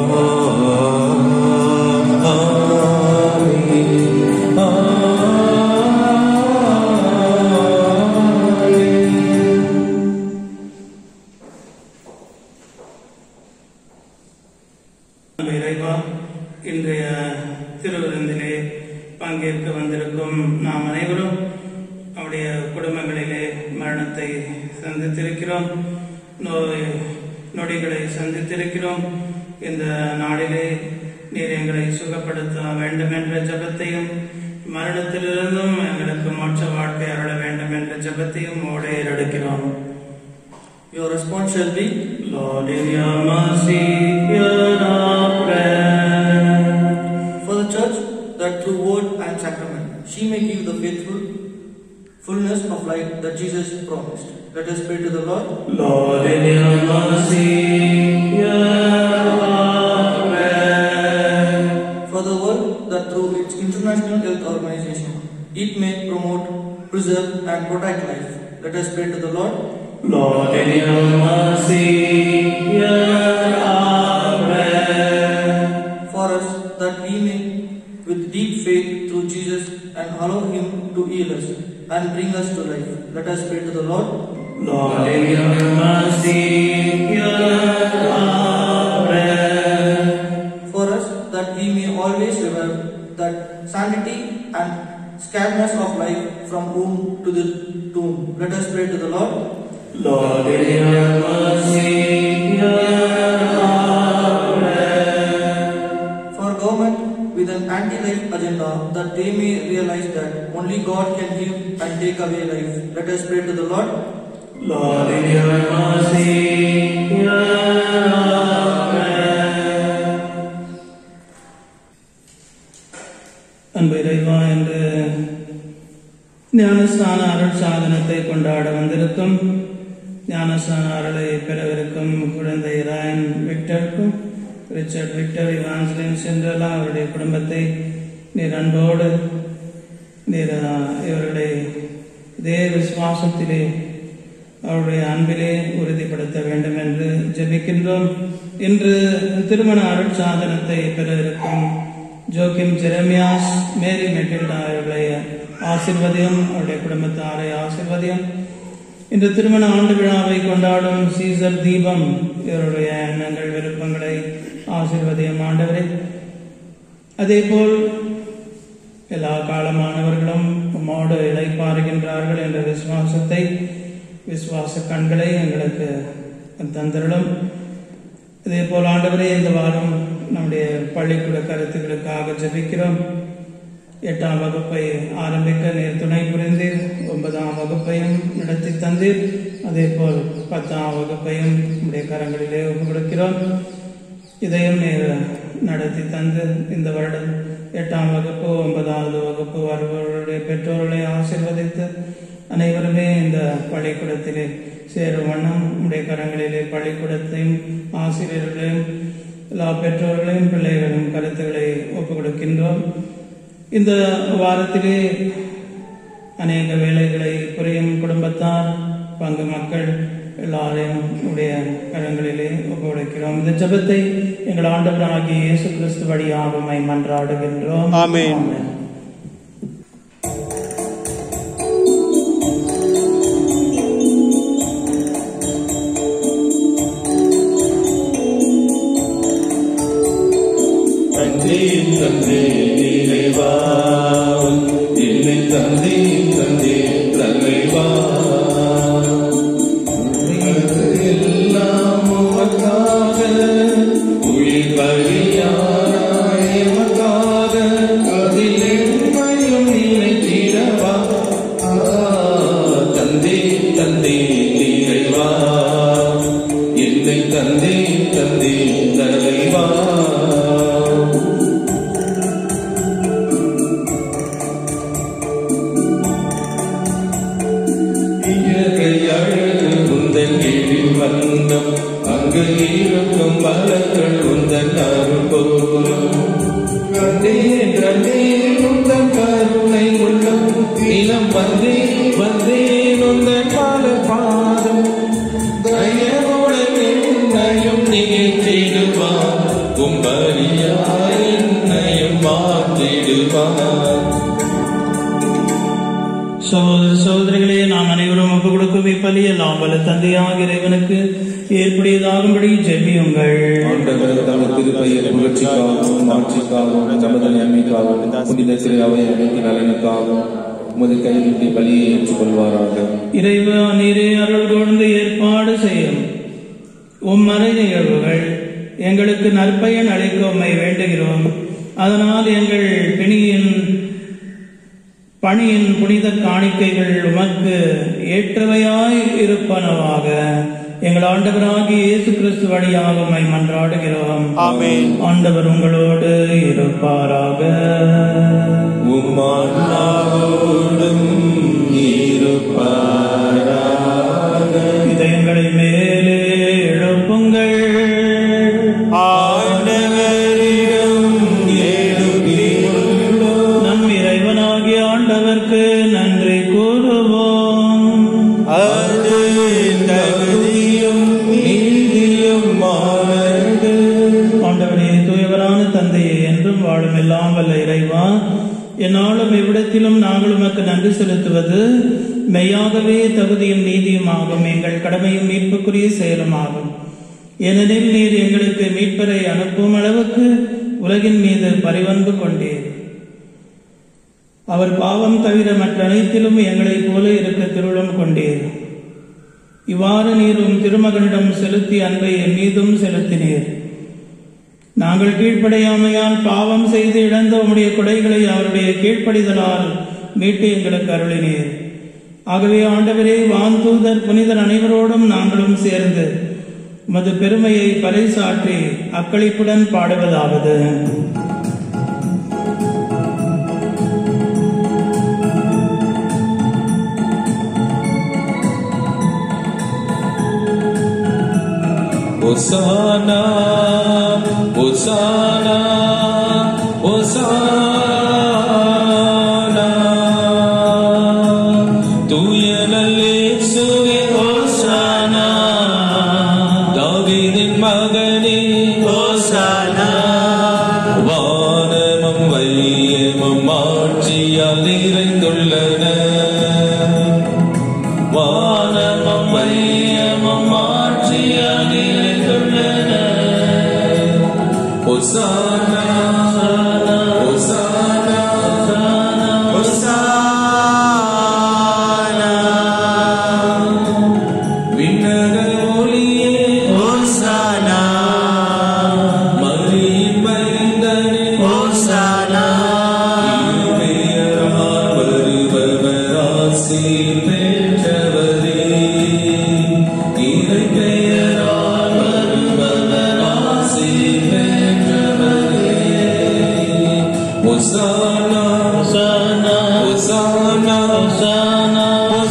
இறைவா இன்றைய திருவிருந்திலே பங்கேற்க வந்திருக்கும் நாம் அனைவரும் அவருடைய குடும்பங்களிலே மரணத்தை சந்தித்திருக்கிறோம் நோய் நொடிகளை சந்தித்திருக்கிறோம் இந்த நாளிலே நீர் எங்களை சுகப்படுத்த வேண்டும் என்ற ஜெபத்தையும் மரணத்திலிருந்தும் எங்களுக்கு மோட்ச வாழ்க்கை அருள வேண்டும் என்ற ஜெபத்தையும் ஓடே எடுக்கிறோம் Your response shall be, Lord, in your mercy, hear our prayer. For the church, that through word and sacrament, she may give the faithful fullness of life that Jesus promised. Let us pray to the Lord. Lord, in your mercy, hear our prayer. For the world, that through its international health organization, it may promote, preserve, and protect life. Let us pray to the Lord. Lord, in your mercy, hear our prayer. For us, that we may, with deep faith through Jesus, and allow Him to heal us and bring us to life. Let us pray to the Lord. Lord, in your mercy, hear our prayer. For us, that we may always revive that sanity and scaredness of life from womb to the tomb. Let us pray to the Lord. Lord, in your mercy, hear our prayer. For government with an anti-life agenda, that they may realize that only God can give and take away life. Let us pray to the Lord. Lord, in your mercy, hear our prayer. அன்பு இறைவா என்று ஞானஸ்தான அருள் சாதனத்தை கொண்டாட வந்திருக்கும் ஞானஸ்தான அருளை பெறவிருக்கும் குழந்தை ராயன் விக்டருக்கும் ரிச்சர்ட் விக்டர் இவான்ஸ்லின் சென்றலா அவருடைய குடும்பத்தை நீர் அன்போடு நீர் ஆ, இவர்களை இதே விசுவாசத்திலே அவருடைய அன்பிலே உறுதிப்படுத்த வேண்டும் என்று ஜெபிக்கின்றோம் இன்று திருமண அருள் சாதனத்தை பெற இருக்கும் ஜோக்கிம் ஜெரமியாஸ் மேரி மெட்டில்டா அவர்களை ஆசிர்வதியம் அவருடைய குடும்பத்தாரை ஆசிர்வதியம் இன்று திருமண ஆண்டு விழாவை கொண்டாடும் சீசர் தீபம் இவருடைய எண்ணங்கள் விருப்பங்களை ஆசிர்வதியம் ஆண்டவரே அதேபோல் எல்லா காலமானவர்களும் உம்மோடு இளைப்பாறுகின்றார்கள் என்ற விசுவாசத்தை விசுவாச கண்களை எங்களுக்கு தந்தருளும் இதே போல் ஆண்டவரே இந்த வாரம் நம்முடைய பள்ளிக்கூட கருத்துக்களுக்காக ஜெபிக்கிறோம் எட்டாம் வகுப்பை ஆரம்பிக்க நீர் துணை புரிந்தீர் ஒன்பதாம் வகுப்பையும் நடத்தி தந்தீர் அதே போல் பத்தாம் வகுப்பையும் நம்முடைய கரங்களிலே ஒப்பு கொடுக்கிறோம் இதையும் நீர் நடத்தி தந்து இந்த வருடம் எட்டாம் வகுப்பு ஒன்பதாவது வகுப்பு வருபவர்களுடைய பெற்றோர்களை ஆசீர்வதித்து அனைவருமே இந்த பள்ளிக்கூடத்திலே சேரும் வண்ணம் உடைய கரங்களிலே பள்ளிக்கூடத்தையும் ஆசிரியர்களையும் எல்லா பெற்றோர்களையும் பிள்ளைகளின் கருத்துக்களை ஒப்புக் கொடுக்கின்றோம் இந்த வாரத்திலே அநேக வேலைகளை புரியும் குடும்பத்தார் பங்கு மக்கள் எல்லாரையும் உடைய கரங்களிலே ஒப்படைக்கிறோம் இந்த ஜெபத்தை எங்கள் ஆண்டவராகிய இயேசு கிறிஸ்து வழியாக உம்மை மன்றாடுகின்றோம் ஆமென். தந்தே தந்தே நினைவா என்னை தந்தே தந்தே தலைவா எல்லாம் உமக்காக உயிர் பலியானாய் எமக்காக அதில் எம்மையும் நினைத்திடவா ஆ, தந்தே தந்தே நிறைவா என்னை தந்தே தந்தே தலைவா இயற்கை அழகு உந்தன் கீழில் வந்தம் அங்கு இருக்கும் பலங்கள் உந்தன் அருள்போலும் கண்டேன் கண்டேன் உந்தன் கருணை உள்ளம் நிலம் வந்தேன் வந்தேன் உந்தன் பால பாதம் தயவுடன் என்னையும் நிகழ்த்திடுவான் கும்பரியாய் என்னையும் மாற்றிடுவான் சகோதர சகோதரிகளே நாம் அனைவரும் ஒப்பு கொடுக்கும் இப்பலி எல்லாம் வல்ல தந்தையாக இறைவனுக்கு ஏற்புடையதாகும்படி ஜெபியுங்கள் ஆண்டவர் தமது திருப்பெயர் புகழ்ச்சிக்காகவும் ஆட்சிக்காகவும் தமது நன்மைக்காகவும் புனித திரு அவை அனைத்து நலனுக்காகவும் உமது கைவிட்டு பலியை ஏற்றுக்கொள்வாராக இறைவா நீரே அருள் கொண்டு ஏற்பாடு செய்யும் உம் மறை நிகழ்வுகள் எங்களுக்கு நற்பயன் அளிக்க உம்மை வேண்டுகிறோம் அதனால் எங்கள் பிணியின் பணியின் புனித காணிக்கைகள் உமக்கு ஏற்றவையாய் இருப்பனவாக எங்கள் ஆண்டவராகிய இயேசு கிறிஸ்து வழியாக உம்மை மன்றாடுகிறோம் ஆமென். ஆண்டவர் உங்களோடு இருப்பாராக உம்மாவோடும் இருப்பாராக இதயங்களை மேலே எழுப்புங்கள் ஆண்டவரிடம் எழுப்பியுள்ளோம். நம் இறைவனாகிய ஆண்டவர்க்கு நன்றி கூறுவோம் அது தகுதியும் நீதியுமானது ஆண்டவரே தூயவரான தந்தையே என்றும் வாழும் எல்லாம் வல்ல இறைவா என்னாலும் இவ்விடத்திலும் நாங்கள் உமக்கு நன்றி செலுத்துவது மெய்யாகவே தகுதியும் நீதியுமாகும் எங்கள் கடமையும் மீட்புக்குரிய செயலுமாகும் ஏனெனில் நீர் எங்களுக்கு மீட்பரை அனுப்பும் அளவுக்கு உலகின் மீது பரிவன்பு கொண்டீர் அவர் பாவம் தவிர மற்ற அனைத்திலும் எங்களைப் போல இருக்க திருளம் கொண்டீர் இவ்வாறு நீர் உம் திருமகனிடம் செலுத்திய அன்பை என் மீதும் செலுத்தினீர் நாங்கள் கீழ்ப்படையாமையால் பாவம் செய்து இழந்த உம்முடைய கொடைகளை அவருடைய கீழ்ப்படிதலால் மீட்டு எங்களுக்கு அருளினீர் ஆகவே ஆண்டவரே வான்தூதர் புனிதர் அனைவரோடும் நாங்களும் சேர்ந்து உமது பெருமையை பறைசாற்றி அக்களிப்புடன் பாடுவதாவது ஒசானா ஒசானா ஒசானா தூய நல்லேசுவே ஒசானா தாவீதின் மகனே ஒசானா வானமும் வையமும் ஆட்சியால் நிறைந்துள்ளன வானமும் மையமும் ஆட்சியால் நிறைந்துள்ளன ஒசானா ஒசானா ஒசானா விண்ணக ஒளியே ஒசானா மரியின் மைந்தனே ஒசானா பெயரால் வருபவர் ஆசி பெற்றவரே இறை பெயரால் வருபவர் ஆசி பெற்றவரே ஒசானா ஒசானா ஒசானா ஒசானா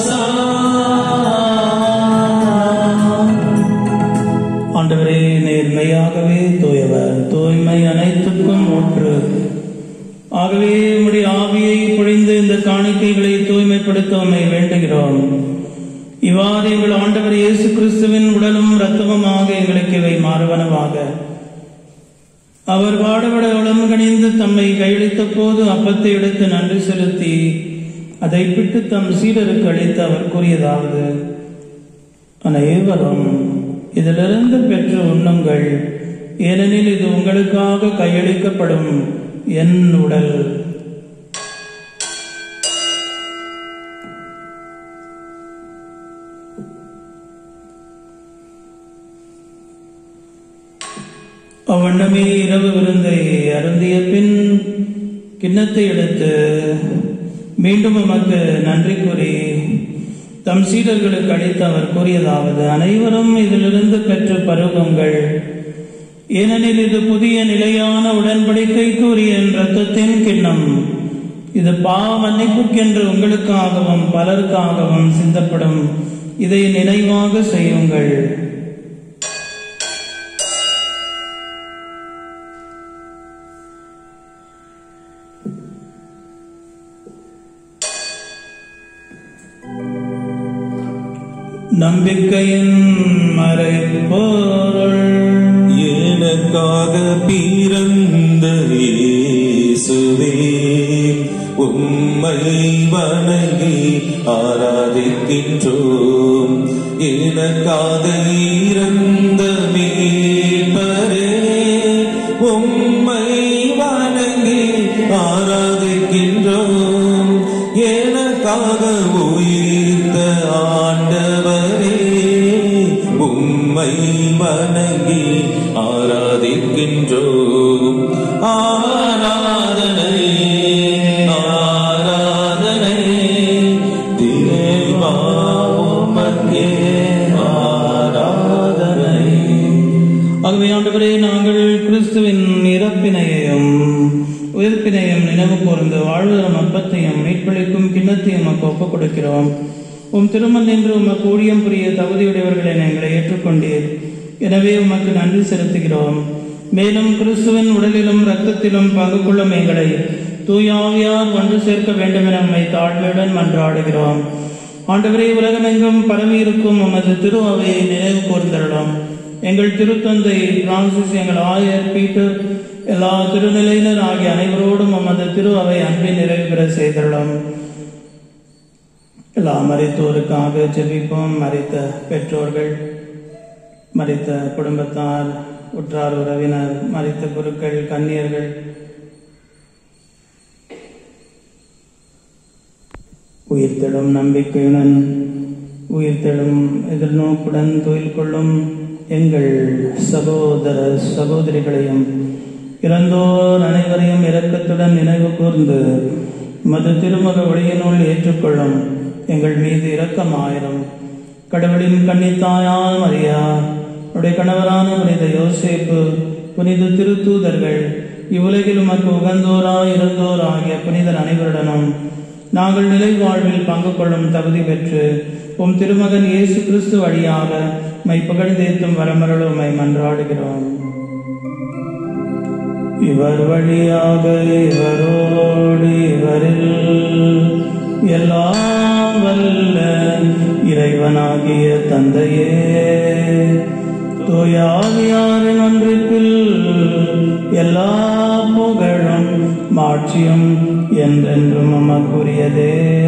ஆண்டவரே நேர்மையாகவே தூயவர் தூய்மை அனைத்துக்கும் ஊற்று ஆகவே உம்முடைய ஆவியை பொழிந்து இந்த காணிக்கைகளை தூய்மைப்படுத்த உம்மை வேண்டுகிறோம் இவ்வாறு எங்கள் ஆண்டவர் இயேசு கிறிஸ்துவின் உடலும் இரத்தமுமாக எங்களுக்கு இவை மாறுவனவாக அவர் பாடுபட உளம் கணிந்து தம்மை கையளித்த போது அப்பத்தை எடுத்து நன்றி செலுத்தி அதை பிட்டு தம் சீடருக்கு அளித்து அவர் கூறியதாவது அனைவரும் இதிலிருந்து பெற்று உண்ணுங்கள் ஏனெனில் இது உங்களுக்காக கையளிக்கப்படும் என் உடல் அவ்வண்ணமே இரவு விருந்தை அருந்திய பின் கிண்ணத்தை எடுத்து மீண்டும் உமக்கு நன்றி கூறி தம் சீடர்களுக்கு அளித்து அவர் கூறியதாவது அனைவரும் இதிலிருந்து பெற்று பருகுங்கள் ஏனெனில் இது புதிய நிலையான உடன்படிக்கைக்கு உரிய என் இரத்தத்தின் கிண்ணம் இது பாவ மன்னிப்புக்கென்று உங்களுக்காகவும் பலருக்காகவும் சிந்தப்படும் இதை நினைவாக செய்யுங்கள் நம்பிக்கையின் மறைப்பொருள் எனக்காக பிறந்த இயேசுவே உம்மை வணங்கி ஆராதிக்கின்றோம் எனக்காக இறந்த மீட்பரே உம்மை வணங்கி ஆராதிக்கின்றோம் எனக்காக உயிர்த்த ஆண்டவரே உம்மை வணங்கி ஆராதிக்கின்றோம் ஆராதனை ஆராதனை தேவா உமக்கே ஆராதனை ஆகவே ஆண்டவரே நாங்கள் கிறிஸ்துவின் இறப்பினையையும் உயிர்ப்பினையும் நினைவு கூர்ந்து வாழ்வதம் அப்பத்தையும் மீட்பளிக்கும் கிண்ணத்தையும் உமக்கு ஒப்புக் கொடுக்கிறோம் உம் திருமண் என்று உமக்கு ஊழியம் புரிய தகுதியுடையவர்களை எங்களை ஏற்றுக்கொண்டீர் எனவே உமக்கு நன்றி செலுத்துகிறோம் மேலும் கிறிஸ்துவின் உடலிலும் இரத்தத்திலும் பங்கு கொள்ளும் எங்களை தூயாவியார் ஒன்று சேர்க்க வேண்டும் என நம்மை தாழ்மையுடன் மன்றாடுகிறோம் ஆண்டவரே உலகமெங்கும் பரவி இருக்கும் உமது திரு அவையை நினைவு கூர்ந்தருளும் எங்கள் திருத்தந்தை பிரான்சிஸ் எங்கள் ஆயர் பீட்டர் எல்லா திருநிலையினர் ஆகிய அனைவரோடும் உமது திரு அவை அன்பை நிறைவு பெற செய்தருளும் எல்லா மறைத்தோருக்காக ஜெபிப்போம் மறைத்த பெற்றோர்கள் மறைத்த குடும்பத்தார் உற்றார் உறவினர் மறைத்த குருக்கள் கன்னியர்கள் உயிர்த்தெழும் நம்பிக்கையுடன் உயிர்த்தெழும் எதிர்நோக்குடன் தொழில் கொள்ளும் எங்கள் சகோதர சகோதரிகளையும் இறந்தோர் அனைவரையும் இரக்கத்துடன் நினைவு கூர்ந்து மது திருமுக ஒளியினுள் ஏற்றுக்கொள்ளும் எங்கள் மீது இரக்கமாயிரும் கடவுளின் கன்னித்தாயால் மரியா உடைய கணவரான புனித யோசேப்பு புனித திருத்தூதர்கள் இவ்வுலகில் உமக்கு உகந்தோராய் இருந்தோர் ஆகிய புனிதர் அனைவருடனும் நாங்கள் நிலை வாழ்வில் பங்கு கொள்ளும் தகுதி பெற்று உம் திருமகன் இயேசு கிறிஸ்து வழியாக மை புகழ்ந்தேத்தும் வரமருள் உம்மை மன்றாடுகிறோம் இவர் வழியாக இவரோடு இவரில் எல்லாம் வல்ல இறைவனாகிய தந்தையே தூயாவியாரின் ஒன்றிப்பில் எல்லா புகழும் மாட்சியும் என்றென்றும் உமக்குரியதே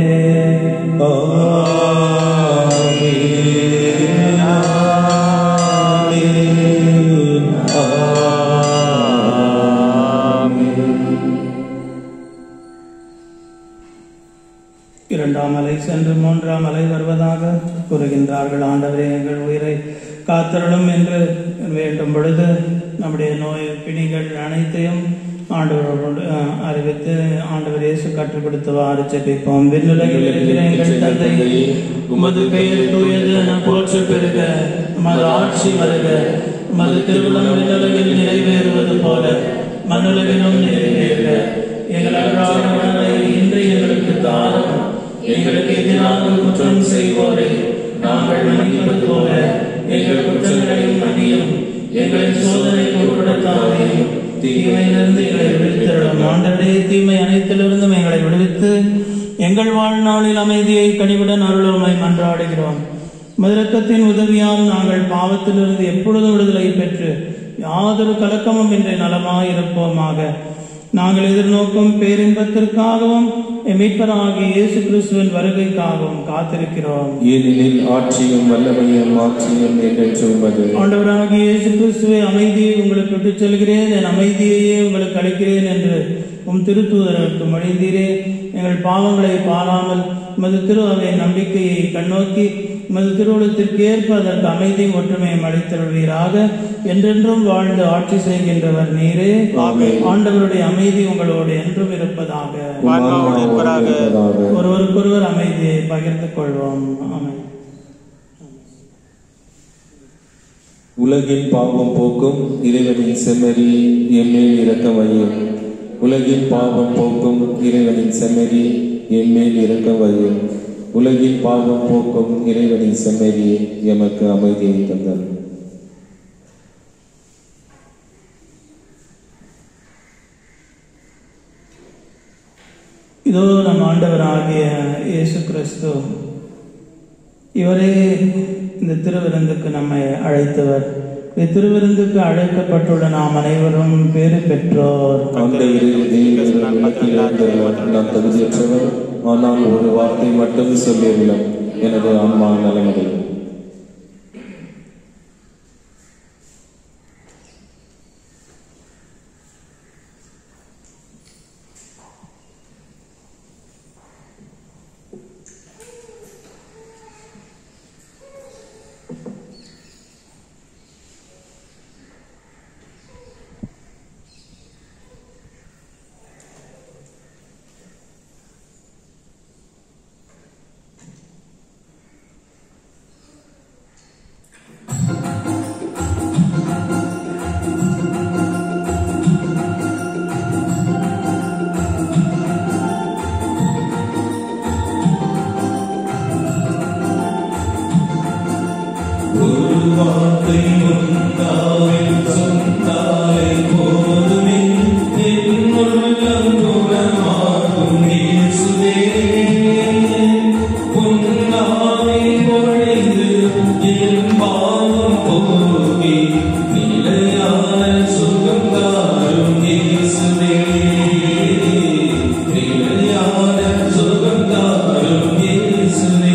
இரண்டாம் அலை சென்று மூன்றாம் அலை வருவதாக கூறுகின்றார்கள் ஆண்டவரே எங்கள் உயிரை காத்தருளும் என்று வேண்டும் பொழுது நம்முடைய நோய் பிணிகள் அனைத்தையும் ஆண்டவரோடு அஹ், அறிவித்து ஆண்டவர் இயேசு கற்றுக் கொடுத்தவாறு ஜெபிப்போம் விண்ணுலகில் இருக்கிற எங்கள் தந்தை உமது பெயர் தூயது என போற்று பெருக உமது ஆட்சி வருக உமது திருவிழம் விண்ணுலகில் நிறைவேறுவது போல மண்ணுலகிலும் நிறைவேறுக எங்கள் அன்றாட உணவை இன்று எங்களுக்கு தாரும் எங்களுக்கு எதிராக குற்றம் செய்வோரை நாங்கள் மன்னிப்பது போல எங்கள் குற்றங்களையும் மன்னியும் எங்களை சோதனைக்கு உட்படுத்தாதையும் தீமையிலிருந்து எங்களை விடுவித்தருளும் ஆண்டவரே தீமை அனைத்திலிருந்தும் எங்களை விடுவித்து எங்கள் வாழ்நாளில் அமைதியை கனிவுடன் அருளுமை மன்றாடுகிறோம் மதுரக்கத்தின் உதவியால் நாங்கள் பாவத்திலிருந்து எப்பொழுதும் விடுதலை பெற்று யாதொரு கலக்கமும் இன்றி நலமாயிருப்போமாக நாங்கள் எதிர்நோக்கும் பேரின்பத்திற்காகவும் எம் மீட்பராகிய இயேசு கிறிஸ்துவின் வருகைக்காகவும் காத்திருக்கிறோம் ஏனெனில் ஆட்சியும் வல்லமையும் ஆட்சியும் என்றென்றும் உமது ஆண்டவராகிய இயேசு கிறிஸ்துவை அமைதியை உங்களுக்கு விட்டுச் செல்கிறேன் என் அமைதியையே உங்களுக்கு அளிக்கிறேன் என்று உம் திருத்தூதருக்கு மொழிந்தீரே எங்கள் பாவங்களை பாராமல் உமது திரு அவை நம்பிக்கையை கண்ணோக்கி உமது திருவுளத்திற்கு ஏற்ப அதற்கு அமைதி ஒற்றுமையும் அளித்தருள்வீராக என்றென்றும் வாழ்ந்து ஆட்சி செய்கின்றவர் நீரே ஆமென். ஆண்டவருடைய அமைதி உங்களோடு என்றும் இருப்பதாக ஆன்மாவோடு இருப்பதாக. ஒருவருக்கொருவர் அமைதியை பகிர்ந்து கொள்வோம் ஆமென் உலகின் பாவம் போக்கும் இறைவனின் செம்மறி எம்மேல் இரக்கம் வையும் உலகின் பாவம் போக்கும் இறைவனின் செம்மறி எம்மேல் இரக்கம் வையும் உலகின் பாவம் போக்கும் இறைவனின் செம்மறி எமக்கு அமைதியை தந்தார் இதோ நம் ஆண்டவராகிய இயேசு கிறிஸ்து இவரே இந்த திருவிருந்துக்கு நம்மை அழைத்தவர் இந்த திருவிருந்துக்கு அழைக்கப்பட்டுள்ள நாம் அனைவரும் பேறு பெற்றோர் ஆண்டவரே தேவன் மத்தியில் இருந்தவர் நான் தகுதியற்றவர் ஆனால் ஒரு வார்த்தை மட்டும் சொல்லியுள்ளோம் எனது அம்மா நலமடையும் ஒரு வார்த்தை உண்டாவை சொன்னாலே போதுமே என் உள்ளம் குணமாகும் இயேசுவே உன்னாவை பொழிந்து என் பாவம் போகி நிலையான சுகம் தாரும் இயேசுவே நிலையான சுகம் தாரும் இயேசுவே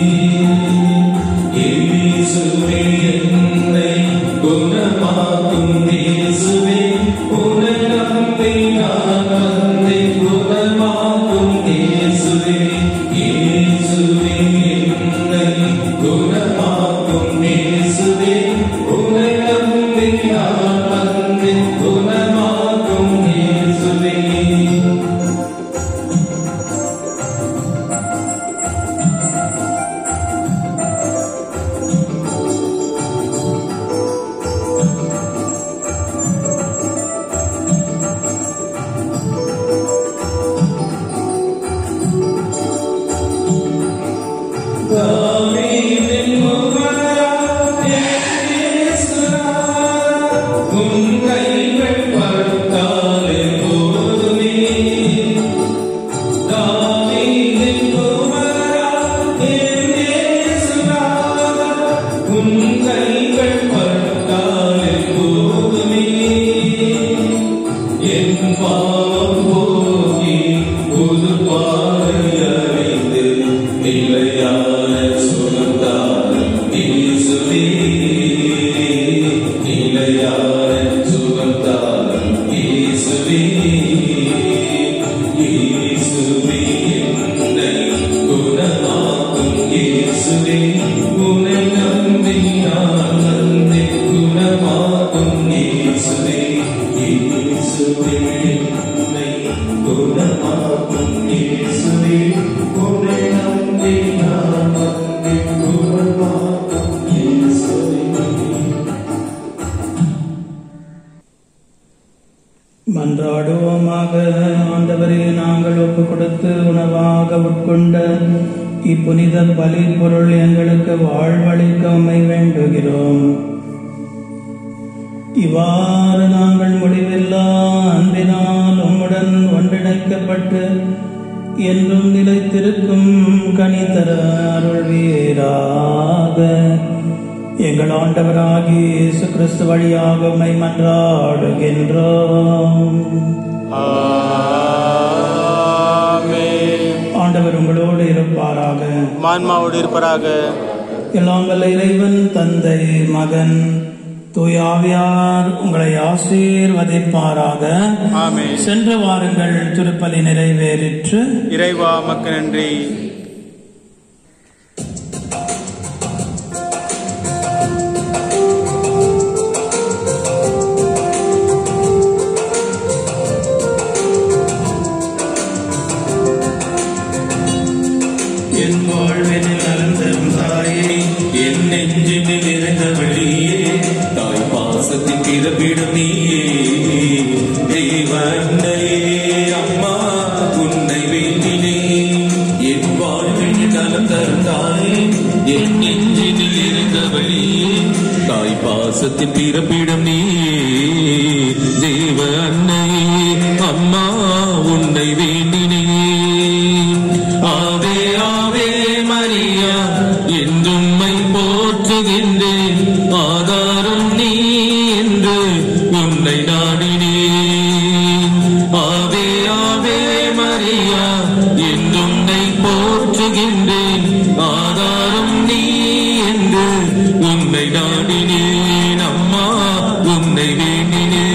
இயேசுவே என்னை குணமாக்கும் இயேசுவே உன்னை நம்பி நான் வந்தேன் குணமாக்கும் இயேசுவே இயேசுவே என்னை குணமாக்கும் இயேசுவே உன்னை நம்பி நான் வந்தேன் குணமாக்கும் இயேசுவே தாவீதின் குமாரா, இயேசுவா, உன் கைகள் படுத்தாலே போதுமே. தாவீதின் குமாரா, இயேசுவா, உன் கைகள் படுத்தாலே போதுமே. என் பாவம் போகி புது பாதை அறிந்து நிலையான சுகந்தாரம் இயேசுவே நிலையான சுகந்தாரம் இயேசுவே இயேசுவே என்னை குணமாக்கும் இயேசுவே உன்னை நம்பி நான் வந்தேன் குணமாக்கும் இயேசுவே இயேசுவே என்னை குணமாக்கும் இயேசுவே உன்னை நம்பி நான் வந்தேன் குணமாக்கும் இயேசுவே மன்றாடுவோமாக ஆண்டவரே நாங்கள் ஒப்பு கொடுத்து உணவாக உட்கொண்ட இப்புனித பலி பொருள் எங்களுக்கு வாழ்வளிக்க உம்மை வேண்டுகிறோம் இவ்வாறு நாங்கள் முடிவில்லா அன்பினால் உம்முடன் ஒன்றிணைக்கப்பட்டு என்றும் நிலைத்திருக்கும் கனிதர அருள்வீராக எங்கள் ஆண்டவராகி இயேசு கிறிஸ்து வழியாக உம்மை மன்றாடுகின்றோம் ஆண்டவர் உங்களோடு இருப்பாராக மான்மாவோடு இருப்பராக எல்லாம் வல்ல இறைவன் தந்தை மகன் தூயாவியார் உங்களை ஆசீர்வதிப்பாராக ஆமென். சென்று வாருங்கள் திருப்பலி நிறைவேறிற்று இறைவா மக்க நன்றி என் வாழ்வினில் நலந்தரும் தாயே என் நெஞ்சினில் நிறைந்த வழியே தாய் பாசத்தின் பிறப்பிடும் நீயே தெய்வண்டையே அம்மா உன்னை வேண்டினே என் வாழ்வினில் நலந்தரும் தாயே என் நெஞ்சினில் நிறைந்த வழியே தாய் பாசத்தின் பிறப்பிடும் நீயே தேவ அன்னையே அம்மா உன்னை வேண்டினேன் ஆவே ஆவே மரியா என்றும்மை போற்றுகின்றேன் ஆதாரம் நீ என்று உன்னை நாடினேன் ஆவே ஆவே மரியா என்றும்னை போற்றுகின்றேன் ஆதாரம் நீ என்று உன்னை நாடினேன் அம்மா உன்னை வேண்டினேன்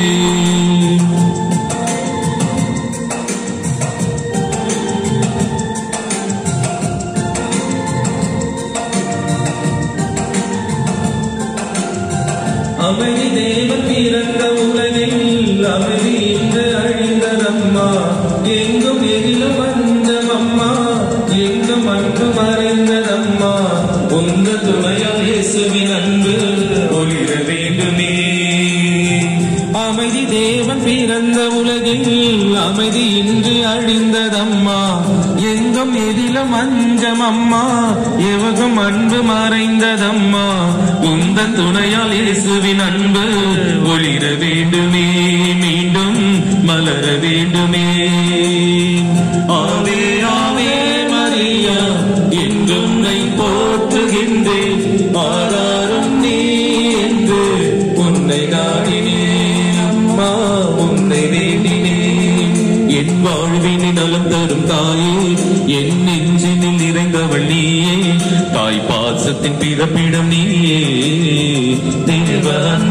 அமைதி தேவன் பிறந்த உலகில் அமைதி இன்று அழிந்ததம்மா எங்கும் எதில வந்தம் அம்மா எங்கும் அன்பு மறைந்ததம்மா உந்த துணையால் இயேசுவின் அன்பு ஒளிர வேண்டுமே அமைதி தேவன் பிறந்த உலகில் அமைதி இன்று அழிந்ததம்மா எங்கும் எதிலும் அஞ்சம் அம்மா எவகும் அன்பு மறைந்ததம்மா உந்தன் துணையால் இயேசுவின் அன்பு ஒளிர வேண்டுமே மீண்டும் மலர வேண்டுமே ஆவே ஆவே மரியா என்றும் உன்னை போற்றுகின்றேன் ஆதாரம் நீ என்று உன்னை நாடினேன் அம்மா உன்னை வேண்டினேன் என் வாழ்வினை நலம் தரும் தாயே என் நெஞ்சினில் நிறைந்தவள் நீயே தாய் பாசத்தின் பிறப்பிடம் நீயே தேவன்